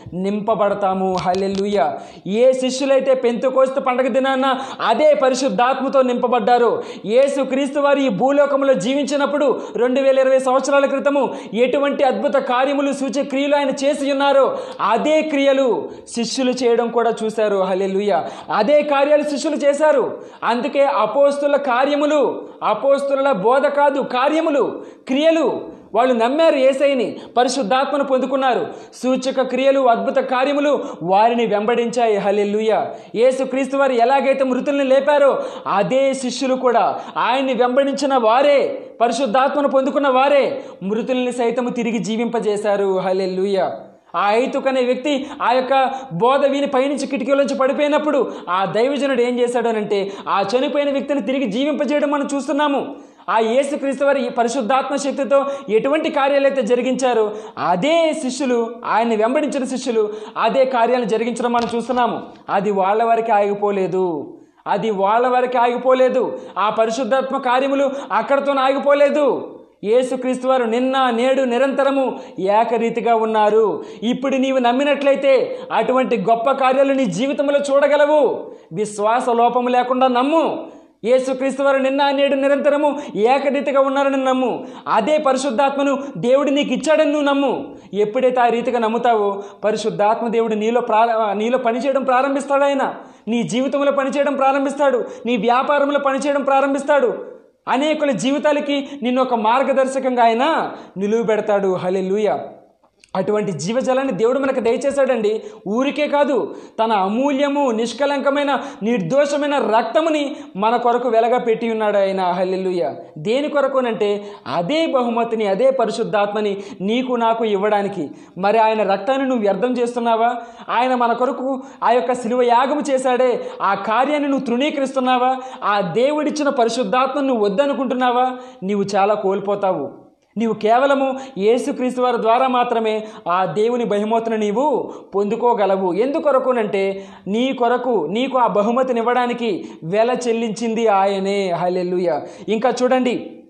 నింపబడతాము హల్లెలూయ ఏ శిష్యులైతే పెంతుకోస్తు పండగ దినాన అదే పరిశుద్ధాత్మతో నింపబడ్డారో యేసు క్రీస్తు వారు ఈ భూలోకంలో జీవించినప్పుడు రెండు వేల ఇరవై సంవత్సరాల క్రితము ఎటువంటి అద్భుత కార్యములు సూచే క్రియలు ఆయన చేసి ఉన్నారో అదే క్రియలు శిష్యులు చేయడం కూడా చూశారు హల్లెలూయ అదే కార్యాలు శిష్యులు చేశారు అందుకే అపోస్తుల కార్యములు అపోస్తుల బోధ కాదు కార్యములు క్రియలు వాళ్ళు నమ్మారు ఏసైని పరిశుద్ధాత్మను పొందుకున్నారు సూచక క్రియలు అద్భుత కార్యములు వారిని వెంబడించాయి హల్లెలూయ యేసు క్రీస్తు వారు ఎలాగైతే మృతుల్ని లేపారో అదే శిష్యులు కూడా ఆయన్ని వెంబడించిన వారే పరిశుద్ధాత్మను పొందుకున్న వారే మృతుల్ని సైతము తిరిగి జీవింపజేశారు హల్లెలూయ ఆ ఐతుక్ అనే వ్యక్తి ఆ యొక్క బోధ విని పైనుంచి కిటికీలోంచి పడిపోయినప్పుడు ఆ దైవజనుడు ఏం చేశాడు అనంటే ఆ చనిపోయిన వ్యక్తిని తిరిగి జీవింపజేయడం మనం చూస్తున్నాము ఆ యేసుక్రీస్తు వారి ఈ పరిశుద్ధాత్మ శక్తితో ఎటువంటి కార్యాలు అయితే జరిగించారో అదే శిష్యులు ఆయన్ని వెంబడించిన శిష్యులు అదే కార్యాలు జరిగించడం మనం చూస్తున్నాము అది వాళ్ళ వరకు ఆగిపోలేదు అది వాళ్ళ వరకు ఆగిపోలేదు ఆ పరిశుద్ధాత్మ కార్యములు అక్కడతో ఆగిపోలేదు యేసుక్రీస్తు వారు నిన్న నేడు నిరంతరము ఏకరీతిగా ఉన్నారు ఇప్పుడు నీవు నమ్మినట్లయితే అటువంటి గొప్ప కార్యాలు నీ జీవితంలో చూడగలవు విశ్వాస లోపము లేకుండా నమ్ము యేసుక్రీస్తు వారు నిన్న నేడు నిరంతరము ఏకరీతిగా ఉన్నారని నమ్ము అదే పరిశుద్ధాత్మను దేవుడు నీకు ఇచ్చాడని నువ్వు నమ్ము ఎప్పుడైతే ఆ రీతిగా నమ్ముతావో పరిశుద్ధాత్మ దేవుడు నీలో ప్రా నీలో పనిచేయడం ప్రారంభిస్తాడు ఆయన నీ జీవితంలో పనిచేయడం ప్రారంభిస్తాడు నీ వ్యాపారంలో పనిచేయడం ప్రారంభిస్తాడు అనేకుల జీవితాలకి నిన్ను ఒక మార్గదర్శకంగా ఆయన నిలువ పెడతాడు హలెలుయ అటువంటి జీవజలాన్ని దేవుడు మనకు దయచేశాడండి ఊరికే కాదు తన అమూల్యము నిష్కలంకమైన నిర్దోషమైన రక్తముని మన కొరకు వెలగా పెట్టి ఉన్నాడు ఆయన హల్లెలూయ దేని కొరకునంటే అదే బహుమతిని అదే పరిశుద్ధాత్మని నీకు నాకు ఇవ్వడానికి మరి ఆయన రక్తాన్ని నువ్వు వ్యర్థం చేస్తున్నావా ఆయన మన కొరకు ఆ యొక్క శిలువ యాగము చేశాడే ఆ కార్యాన్ని నువ్వు తృణీకరిస్తున్నావా ఆ దేవుడిచ్చిన పరిశుద్ధాత్మను నువ్వు వద్దనుకుంటున్నావా నీవు చాలా కోల్పోతావు నీవు కేవలము యేసుక్రీస్తు వారి ద్వారా మాత్రమే ఆ దేవుని బహుమతిని నీవు పొందుకోగలవు ఎందుకొరకునంటే నీ కొరకు నీకు ఆ బహుమతిని ఇవ్వడానికి వెల చెల్లించింది ఆయనే హల్లెలూయ ఇంకా చూడండి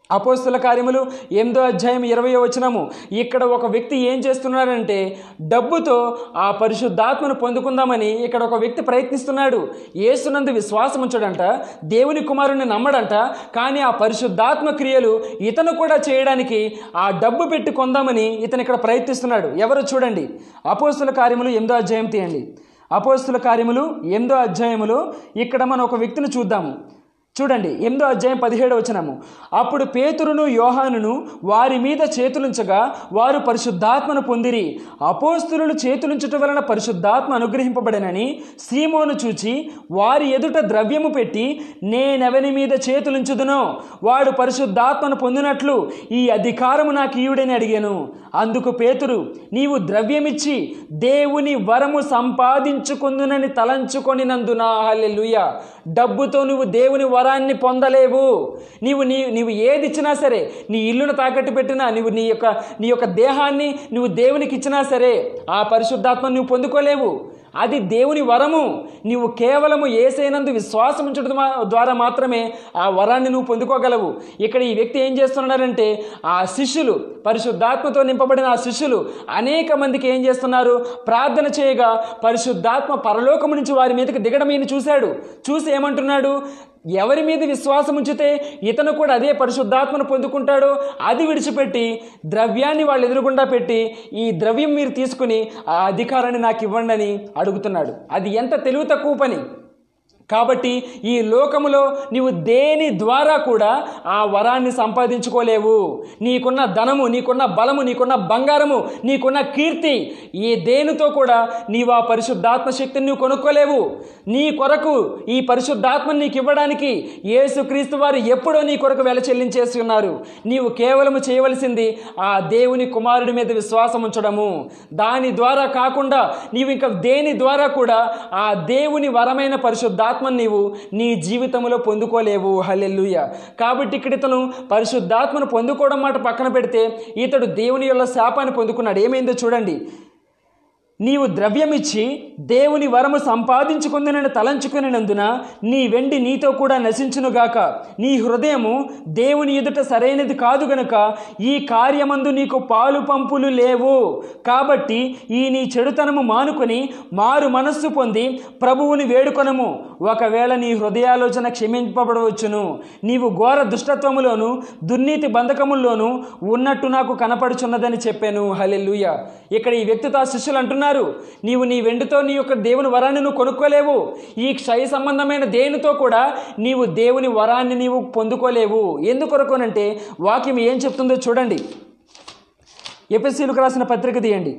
అపోస్తుల కార్యములు ఎనిమిదో అధ్యాయం ఇరవై వచనము ఇక్కడ ఒక వ్యక్తి ఏం చేస్తున్నాడంటే డబ్బుతో ఆ పరిశుద్ధాత్మను పొందుకుందామని ఇక్కడ ఒక వ్యక్తి ప్రయత్నిస్తున్నాడు ఏసునందు విశ్వాసం ఉంచడంట దేవుని కుమారుని నమ్మడంట కానీ ఆ పరిశుద్ధాత్మ క్రియలు ఇతను కూడా చేయడానికి ఆ డబ్బు పెట్టి కొందామని ఇతను ఇక్కడ ప్రయత్నిస్తున్నాడు ఎవరు చూడండి అపోస్తుల కార్యములు ఎనిమిదో అధ్యాయం తీయండి అపోస్తుల కార్యములు ఎనిమిదో అధ్యాయములో ఇక్కడ మనం ఒక వ్యక్తిని చూద్దాము చూడండి ఎనిమిదో అధ్యాయం పదిహేడు వచనము అప్పుడు పేతురును యోహానును వారి మీద చేతులుంచగా వారు పరిశుద్ధాత్మను పొందిరి అపోస్తులు చేతులుంచటం వలన పరిశుద్ధాత్మ అనుగ్రహింపబడనని సీమోను చూచి వారి ఎదుట ద్రవ్యము పెట్టి నేనెవని మీద చేతులుంచుదునో వాడు పరిశుద్ధాత్మను పొందినట్లు ఈ అధికారము నాకు ఈయుడని అడిగాను అందుకు పేతురు నీవు ద్రవ్యమిచ్చి దేవుని వరము సంపాదించుకుందునని తలంచుకొనినందున హల్లెలూయ డబ్బుతో నువ్వు దేవుని వరాన్ని పొందలేవు నీవు నీ నీవు ఏది ఇచ్చినా సరే నీ ఇల్లును తాకట్టు పెట్టినా నువ్వు నీ యొక్క నీ యొక్క దేహాన్ని నువ్వు దేవునికి ఇచ్చినా సరే ఆ పరిశుద్ధాత్మ నువ్వు పొందుకోలేవు అది దేవుని వరము నీవు కేవలము ఏసైనందు విశ్వాసం ఉంచడం మా- ద్వారా మాత్రమే ఆ వరాన్ని నువ్వు పొందుకోగలవు ఇక్కడ ఈ వ్యక్తి ఏం చేస్తున్నాడంటే ఆ శిష్యులు పరిశుద్ధాత్మతో నింపబడిన ఆ శిష్యులు అనేక మందికి ఏం చేస్తున్నారు ప్రార్థన చేయగా పరిశుద్ధాత్మ పరలోకము నుంచి వారి మీదకి దిగడం ఈయన చూశాడు చూసి ఏమంటున్నాడు ఎవరి మీద విశ్వాసం ఉంచితే ఇతను కూడా అదే పరిశుద్ధాత్మను పొందుకుంటాడో అది విడిచిపెట్టి ద్రవ్యాన్ని వాళ్ళు ఎదురుగుండా పెట్టి ఈ ద్రవ్యం మీరు తీసుకుని ఆ అధికారాన్ని నాకు ఇవ్వండి అని అడుగుతున్నాడు అది ఎంత తెలివి తక్కువ పని కాబట్టి ఈ లోకములో నీవు దేని ద్వారా కూడా ఆ వరాన్ని సంపాదించుకోలేవు నీకున్న ధనము నీకున్న బలము నీకున్న బంగారము నీకున్న కీర్తి ఈ దేనితో కూడా నీవు ఆ పరిశుద్ధాత్మ శక్తిని నువ్వు కొనుక్కోలేవు నీ కొరకు ఈ పరిశుద్ధాత్మని నీకు ఇవ్వడానికి యేసుక్రీస్తు వారు ఎప్పుడో నీ కొరకు వెల చెల్లించేసి ఉన్నారు నీవు కేవలము చేయవలసింది ఆ దేవుని కుమారుడి మీద విశ్వాసం ఉంచడము దాని ద్వారా కాకుండా నీవు ఇంకా దేని ద్వారా కూడా ఆ దేవుని వరమైన పరిశుద్ధాత్మను నీవు నీ జీవితంలో పొందుకోలేవు హల్లెలూయ కాబట్టి ఇక్కడ ఇతను పరిశుద్ధాత్మను పొందుకోవడం మాట పక్కన పెడితే ఇతడు దేవుని యొక్క శాపాన్ని పొందుకున్నాడు ఏమైందో చూడండి నీవు ద్రవ్యమిచ్చి దేవుని వరము సంపాదించుకుందనని తలంచుకునేనందున నీ వెండి నీతో కూడా నశించునుగాక నీ హృదయము దేవుని ఎదుట సరైనది కాదు గనుక ఈ కార్యమందు నీకు పాలు పంపులు లేవు కాబట్టి ఈ నీ చెడుతనము మానుకొని మారు మనస్సు పొంది ప్రభువుని వేడుకొనము ఒకవేళ నీ హృదయాలోచన క్షమింపబడవచ్చును నీవు ఘోర దుష్టత్వములోను దుర్నీతి బంధకముల్లోనూ ఉన్నట్టు నాకు కనపడుచున్నదని చెప్పాను హలెల్లుయ ఇక్కడ ఈ వ్యక్తితో ఆ శిష్యులు అంటున్నారు నీవు నీ వెండితో నీ యొక్క దేవుని వరాన్ని నువ్వు కొనుక్కోలేవు ఈ క్షయ సంబంధమైన దేనితో కూడా నీవు దేవుని వరాన్ని నీవు పొందుకోలేవు ఎందుకొరకునంటే వాక్యం ఏం చెప్తుందో చూడండి ఎపిసీలకు రాసిన పత్రిక తీయండి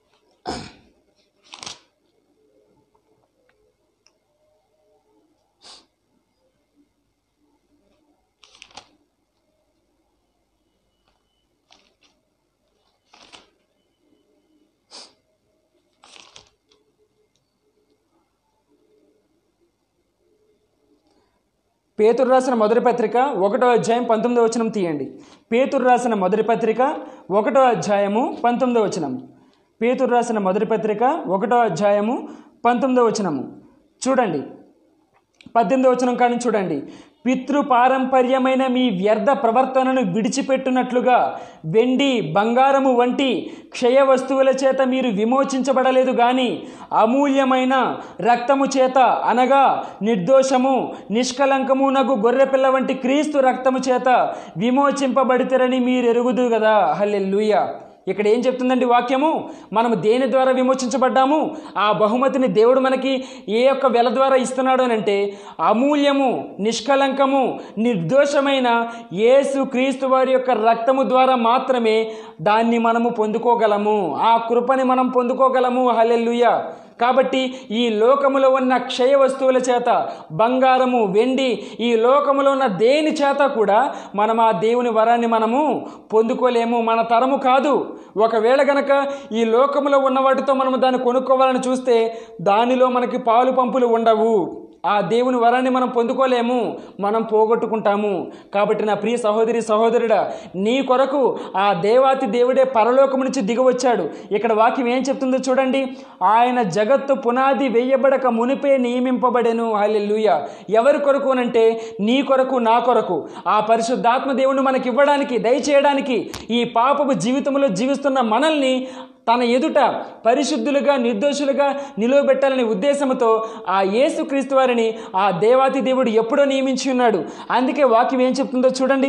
పేతురు రాసిన మొదటి పత్రిక ఒకటో అధ్యాయం పంతొమ్మిదో వచనం తీయండి పేతురు రాసిన మొదటి పత్రిక ఒకటో అధ్యాయము పంతొమ్మిదో వచనం పేతురు రాసిన మొదటి పత్రిక ఒకటో అధ్యాయము పంతొమ్మిదో వచనము చూడండి పద్దెనిమిదో వచనం కానీ చూడండి పితృ పారంపర్యమైన మీ వ్యర్థ ప్రవర్తనను విడిచిపెట్టునట్లుగా వెండి బంగారము వంటి క్షయ వస్తువుల చేత మీరు విమోచించబడలేదు కానీ అమూల్యమైన రక్తము చేత అనగా నిర్దోషము నిష్కలంకము నగు గొర్రెపిల్ల వంటి క్రీస్తు రక్తము చేత విమోచింపబడితేరని మీరు ఎరుగుదు కదా హల్లెలూయా ఇక్కడ ఏం చెప్తుందండి వాక్యము మనము దేని ద్వారా విమోచించబడ్డాము ఆ బహుమతిని దేవుడు మనకి ఏ యొక్క వెల ద్వారా ఇస్తున్నాడు అని అంటే అమూల్యము నిష్కలంకము నిర్దోషమైన యేసు క్రీస్తు వారి యొక్క రక్తము ద్వారా మాత్రమే దాన్ని మనము పొందుకోగలము ఆ కృపని మనం పొందుకోగలము హలెల్లుయ కాబట్టి ఈ లోకములో ఉన్న క్షయ వస్తువుల చేత బంగారము వెండి ఈ లోకములో ఉన్న దేని చేత కూడా మనం ఆ దేవుని వరాన్ని మనము పొందుకోలేము మన తరము కాదు ఒకవేళ గనక ఈ లోకములో ఉన్న వాటితో మనము దాన్ని కొనుక్కోవాలని చూస్తే దానిలో మనకి పాలు పంపులు ఉండవు ఆ దేవుని వరాన్ని మనం పొందుకోలేము మనం పోగొట్టుకుంటాము కాబట్టి నా ప్రియ సహోదరి సహోదరుడా నీ కొరకు ఆ దేవాతి దేవుడే పరలోకం నుంచి దిగవచ్చాడు ఇక్కడ వాక్యం ఏం చెప్తుందో చూడండి ఆయన జగత్తు పునాది వేయబడక మునిపే నియమింపబడెను హల్లెలూయ ఎవరి కొరకు అంటే నీ కొరకు నా కొరకు ఆ పరిశుద్ధాత్మ దేవుని మనకి ఇవ్వడానికి దయచేయడానికి ఈ పాపపు జీవితంలో జీవిస్తున్న మనల్ని తన ఎదుట పరిశుద్ధులుగా నిర్దోషులుగా నిలువబెట్టాలనే ఉద్దేశంతో ఆ యేసుక్రీస్తు వారిని ఆ దేవాతి దేవుడు ఎప్పుడో నియమించి ఉన్నాడు అందుకే వాక్యం ఏం చెప్తుందో చూడండి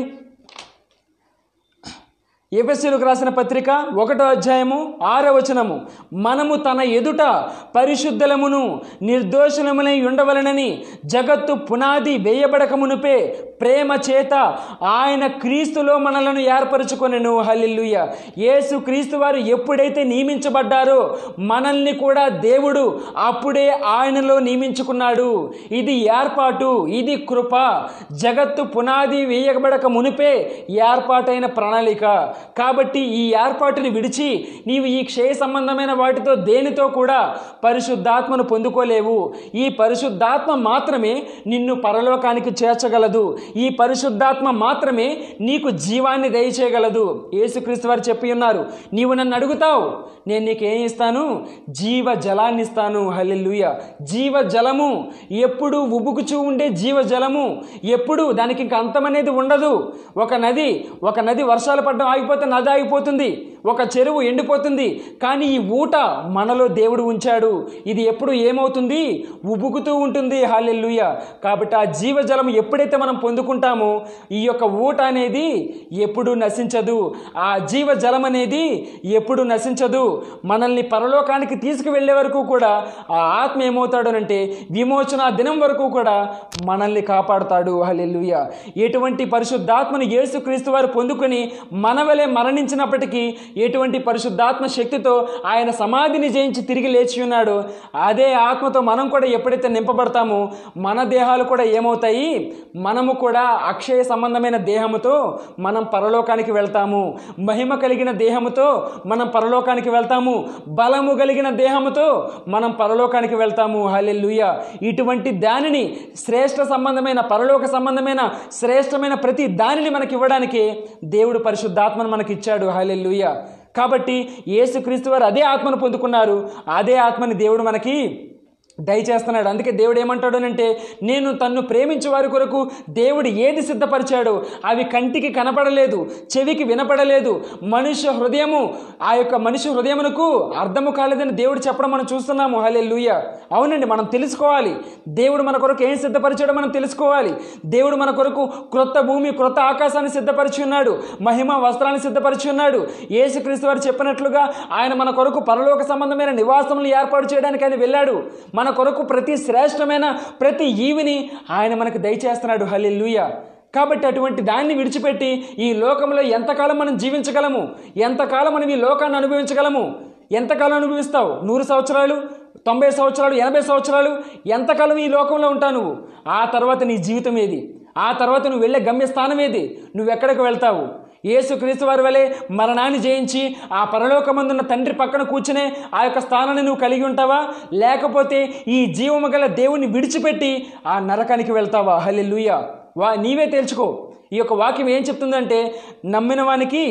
ఎఫెస్సీలకు రాసిన పత్రిక ఒకటో అధ్యాయము ఆరో వచనము మనము తన ఎదుట పరిశుద్ధలమును నిర్దోషులమునై ఉండవలనని జగత్తు పునాది వేయబడక మునుపే ప్రేమ చేత ఆయన క్రీస్తులో మనలను ఏర్పరచుకొనెను హల్లెలూయ యేసు క్రీస్తు వారు ఎప్పుడైతే నియమించబడ్డారో మనల్ని కూడా దేవుడు అప్పుడే ఆయనలో నియమించుకున్నాడు ఇది ఏర్పాటు ఇది కృప జగత్తు పునాది వేయబడక మునిపే ఏర్పాటైన ప్రణాళిక కాబట్టి ఈ ఏర్పాటుని విడిచి నీవు ఈ క్షయ సంబంధమైన వాటితో దేనితో కూడా పరిశుద్ధాత్మను పొందుకోలేవు ఈ పరిశుద్ధాత్మ మాత్రమే నిన్ను పరలోకానికి చేర్చగలదు ఈ పరిశుద్ధాత్మ మాత్రమే నీకు జీవాన్ని దయచేయగలదు యేసుక్రీస్తు వారు చెప్పి ఉన్నారు నీవు నన్ను అడుగుతావు నేను నీకు ఏం ఇస్తాను జీవ జలాన్ని ఇస్తాను హల్లెలూయ జీవ జలము ఎప్పుడు ఉబుకుచూ ఉండే జీవ జలము ఎప్పుడు దానికి ఇంకా అంతం అనేది ఉండదు ఒక నది ఒక నది వర్షాలు పడడం ఆగిపోతే నది ఆగిపోతుంది ఒక చెరువు ఎండిపోతుంది కానీ ఈ ఊట మనలో దేవుడు ఉంచాడు ఇది ఎప్పుడు ఏమవుతుంది ఉబుకుతూ ఉంటుంది హాలెల్లుయ కాబట్టి ఆ జీవజలం ఎప్పుడైతే మనం పొందుకుంటామో ఈ యొక్క ఊట అనేది ఎప్పుడు నశించదు ఆ జీవజలం అనేది ఎప్పుడు నశించదు మనల్ని పరలోకానికి తీసుకువెళ్ళే వరకు కూడా ఆ ఆత్మ ఏమవుతాడనంటే విమోచన దినం వరకు కూడా మనల్ని కాపాడుతాడు హల్లెలూయ ఎటువంటి పరిశుద్ధాత్మను యేసుక్రీస్తు వారు పొందుకొని మనవలే మరణించినప్పటికీ ఎటువంటి పరిశుద్ధాత్మ శక్తితో ఆయన సమాధిని జయించి తిరిగి లేచి ఉన్నాడు అదే ఆత్మతో మనం కూడా ఎప్పుడైతే నింపబడతామో మన దేహాలు కూడా ఏమవుతాయి మనము కూడా అక్షయ సంబంధమైన దేహముతో మనం పరలోకానికి వెళ్తాము మహిమ కలిగిన దేహముతో మనం పరలోకానికి వెళ్తాము బలము కలిగిన దేహముతో మనం పరలోకానికి వెళ్తాము హల్లెలూయ ఇటువంటి దానిని శ్రేష్ఠ సంబంధమైన పరలోక సంబంధమైన శ్రేష్టమైన ప్రతి దానిని మనకి ఇవ్వడానికి దేవుడు పరిశుద్ధాత్మను మనకి ఇచ్చాడు హల్లెలూయ కాబట్టి యేసుక్రీస్తు వారు అదే ఆత్మను పొందుకున్నారు అదే ఆత్మని దేవుడు మనకి దయచేస్తున్నాడు అందుకే దేవుడు ఏమంటాడు అంటే నేను తన్ను ప్రేమించే వారి కొరకు దేవుడు ఏది సిద్ధపరిచాడో అవి కంటికి కనపడలేదు చెవికి వినపడలేదు మనుష్య హృదయము ఆ యొక్క మనిషి హృదయమునకు అర్థము కాలేదని దేవుడు చెప్పడం మనం చూస్తున్నాము హలే అవునండి మనం తెలుసుకోవాలి దేవుడు మన కొరకు ఏం సిద్ధపరిచాడో మనం తెలుసుకోవాలి దేవుడు మన కొరకు క్రొత్త భూమి క్రొత్త ఆకాశాన్ని సిద్ధపరిచి ఉన్నాడు మహిమ వస్త్రాన్ని సిద్ధపరిచి ఉన్నాడు యేసుక్రీస్తు వారు చెప్పినట్లుగా ఆయన మన కొరకు పరలోక సంబంధమైన నివాసములు ఏర్పాటు చేయడానికి ఆయన వెళ్ళాడు మన కొరకు ప్రతి శ్రేష్టమైన ప్రతి ఈవిని ఆయన మనకు దయచేస్తున్నాడు హల్లెలూయ కాబట్టి అటువంటి దాన్ని విడిచిపెట్టి ఈ లోకంలో ఎంతకాలం మనం జీవించగలము ఎంతకాలం మనం ఈ లోకాన్ని అనుభవించగలము ఎంతకాలం అనుభవిస్తావు నూరు సంవత్సరాలు తొంభై సంవత్సరాలు ఎనభై సంవత్సరాలు ఎంతకాలం ఈ లోకంలో ఉంటావు నువ్వు ఆ తర్వాత నీ జీవితం ఏది ఆ తర్వాత నువ్వు వెళ్ళే గమ్యస్థానం ఏది నువ్వు ఎక్కడికి వెళ్తావు యేసుక్రీస్తు వారి వలె మరణాన్ని జయించి ఆ పరలోకమందున్న తండ్రి పక్కన కూర్చునే ఆ యొక్క స్థానాన్ని నువ్వు కలిగి ఉంటావా లేకపోతే ఈ జీవము గల దేవుని విడిచిపెట్టి ఆ నరకానికి వెళ్తావా హల్లెలూయ వా నీవే తేల్చుకో ఈ యొక్క వాక్యం ఏం చెప్తుందంటే నమ్మిన వానికి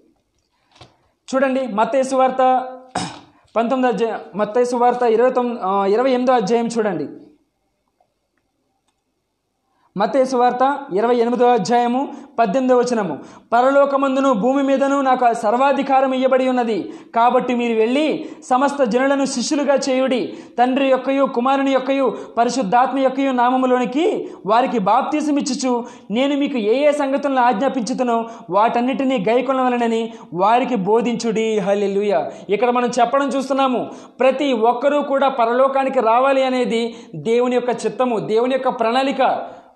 చూడండి మత్తేసు వార్త పంతొమ్మిది అధ్యాయం మత్తేసు వార్త ఇరవై తొమ్మిది ఇరవై ఎనిమిదో అధ్యాయం చూడండి మత్తేసు వార్త ఇరవై ఎనిమిదో అధ్యాయము పద్దెనిమిదో వచనము పరలోకమందును భూమి మీదను నాకు సర్వాధికారం ఇవ్వబడి ఉన్నది కాబట్టి మీరు వెళ్ళి సమస్త జనులను శిష్యులుగా చేయుడి తండ్రి యొక్కయు కుమారుని యొక్కయు పరిశుద్ధాత్మ యొక్కయు నామములోనికి వారికి బాప్తీసం ఇచ్చుచు నేను మీకు ఏ ఏ సంగతులను ఆజ్ఞాపించుతునో వాటన్నిటినీ గైకొనవలనని వారికి బోధించుడి హల్లెలూయ ఇక్కడ మనం చెప్పడం చూస్తున్నాము ప్రతి ఒక్కరూ కూడా పరలోకానికి రావాలి అనేది దేవుని యొక్క చిత్తము దేవుని యొక్క ప్రణాళిక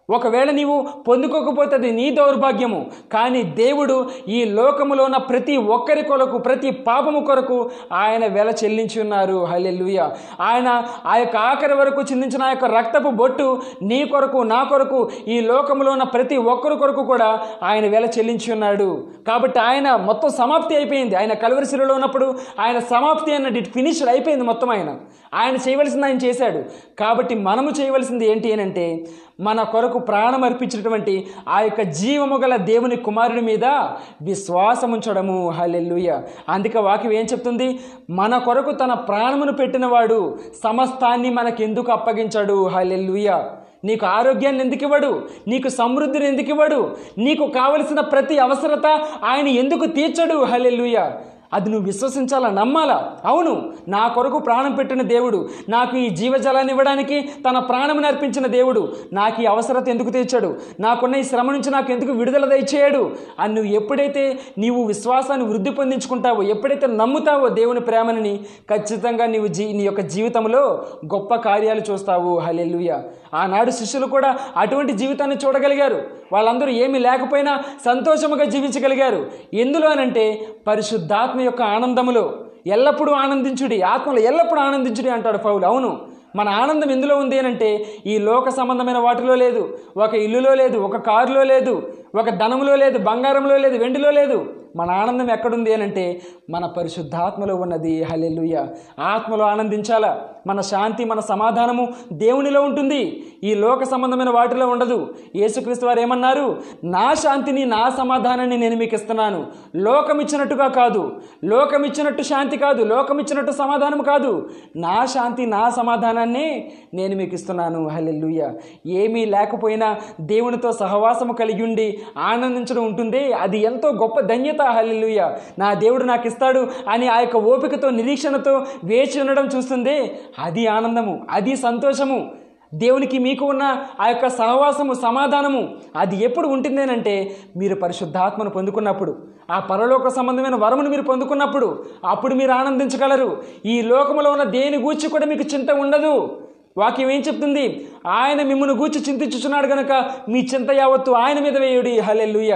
ఒకవేళ నీవు పొందుకోకపోతే అది నీ దౌర్భాగ్యము కానీ దేవుడు ఈ లోకములో ఉన్న ప్రతి ఒక్కరి కొరకు ప్రతి పాపము కొరకు ఆయన వెల చెల్లించి ఉన్నారు హల్లెలూయ ఆయన ఆ యొక్క ఆఖరి వరకు చిందించిన ఆ యొక్క రక్తపు బొట్టు నీ కొరకు నా కొరకు ఈ లోకములో ఉన్న ప్రతి ఒక్కరి కొరకు కూడా ఆయన వెల చెల్లించి ఉన్నాడు కాబట్టి ఆయన మొత్తం సమాప్తి అయిపోయింది ఆయన కలవరిశిలో ఉన్నప్పుడు ఆయన సమాప్తి అన్నది ఫినిష్డ్ అయిపోయింది మొత్తం ఆయన ఆయన చేయవలసింది ఆయన చేశాడు కాబట్టి మనము చేయవలసింది ఏంటి అని అంటే మన కొరకు ప్రాణం అర్పించినటువంటి ఆ యొక్క జీవము గల దేవుని కుమారుడి మీద విశ్వాసం ఉంచడము హల్లెలూయ అందుకే వాక్యం ఏం చెప్తుంది మన కొరకు తన ప్రాణమును పెట్టినవాడు సమస్తాన్ని మనకెందుకు అప్పగించాడు హల్లెలూయ నీకు ఆరోగ్యాన్ని ఎందుకు ఇవ్వడు నీకు సమృద్ధిని ఎందుకు ఇవ్వడు నీకు కావలసిన ప్రతి అవసరత ఆయన ఎందుకు తీర్చడు హల్లెలూయ అది నువ్వు విశ్వసించాలా నమ్మాలా అవును నా కొరకు ప్రాణం పెట్టిన దేవుడు నాకు ఈ జీవజలాన్ని ఇవ్వడానికి తన ప్రాణం అర్పించిన దేవుడు నాకు ఈ అవసరత ఎందుకు తీర్చాడు నాకున్న ఈ శ్రమ నుంచి నాకు ఎందుకు విడుదల దయచేయడు అని నువ్వు ఎప్పుడైతే నీవు విశ్వాసాన్ని వృద్ధి పొందించుకుంటావో ఎప్పుడైతే నమ్ముతావో దేవుని ప్రేమని ఖచ్చితంగా నీవు జీ నీ యొక్క జీవితంలో గొప్ప కార్యాలు చూస్తావు హలెలుయ ఆనాడు శిష్యులు కూడా అటువంటి జీవితాన్ని చూడగలిగారు వాళ్ళందరూ ఏమీ లేకపోయినా సంతోషముగా జీవించగలిగారు ఎందులో అనంటే పరిశుద్ధాత్మ యొక్క ఆనందములో ఎల్లప్పుడూ ఆనందించుడి ఆత్మలో ఎల్లప్పుడూ ఆనందించుడి అంటాడు పౌలు అవును మన ఆనందం ఎందులో ఉంది అని అంటే ఈ లోక సంబంధమైన వాటిలో లేదు ఒక ఇల్లులో లేదు ఒక కారులో లేదు ఒక ధనంలో లేదు బంగారంలో లేదు వెండిలో లేదు మన ఆనందం ఎక్కడుంది అని అంటే మన పరిశుద్ధాత్మలో ఉన్నది హలెలుయ ఆత్మలో ఆనందించాలా మన శాంతి మన సమాధానము దేవునిలో ఉంటుంది ఈ లోక సంబంధమైన వాటిలో ఉండదు యేసుక్రీస్తు వారు ఏమన్నారు నా శాంతిని నా సమాధానాన్ని నేను మీకు ఇస్తున్నాను లోకం ఇచ్చినట్టుగా కాదు లోకం ఇచ్చినట్టు శాంతి కాదు లోకం ఇచ్చినట్టు సమాధానం కాదు నా శాంతి నా సమాధానాన్ని నేను మీకు ఇస్తున్నాను హల్లెలూయ ఏమీ లేకపోయినా దేవునితో సహవాసము కలిగి ఉండి ఆనందించడం ఉంటుంది అది ఎంతో గొప్ప ధన్యత హల్లెలూయ నా దేవుడు నాకు ఇస్తాడు అని ఆ యొక్క ఓపికతో నిరీక్షణతో వేచి ఉండడం చూస్తుంది అది ఆనందము అది సంతోషము దేవునికి మీకు ఉన్న ఆ యొక్క సహవాసము సమాధానము అది ఎప్పుడు ఉంటుందేనంటే మీరు పరిశుద్ధాత్మను పొందుకున్నప్పుడు ఆ పరలోక సంబంధమైన వరమును మీరు పొందుకున్నప్పుడు అప్పుడు మీరు ఆనందించగలరు ఈ లోకములో ఉన్న దేని గూర్చి కూడా మీకు చింత ఉండదు వాక్యం ఏం చెప్తుంది ఆయన మిమ్మల్ని గూర్చి చింతించుచున్నాడు గనక మీ చింత యావత్తు ఆయన మీద వేయుడి హలెల్లుయ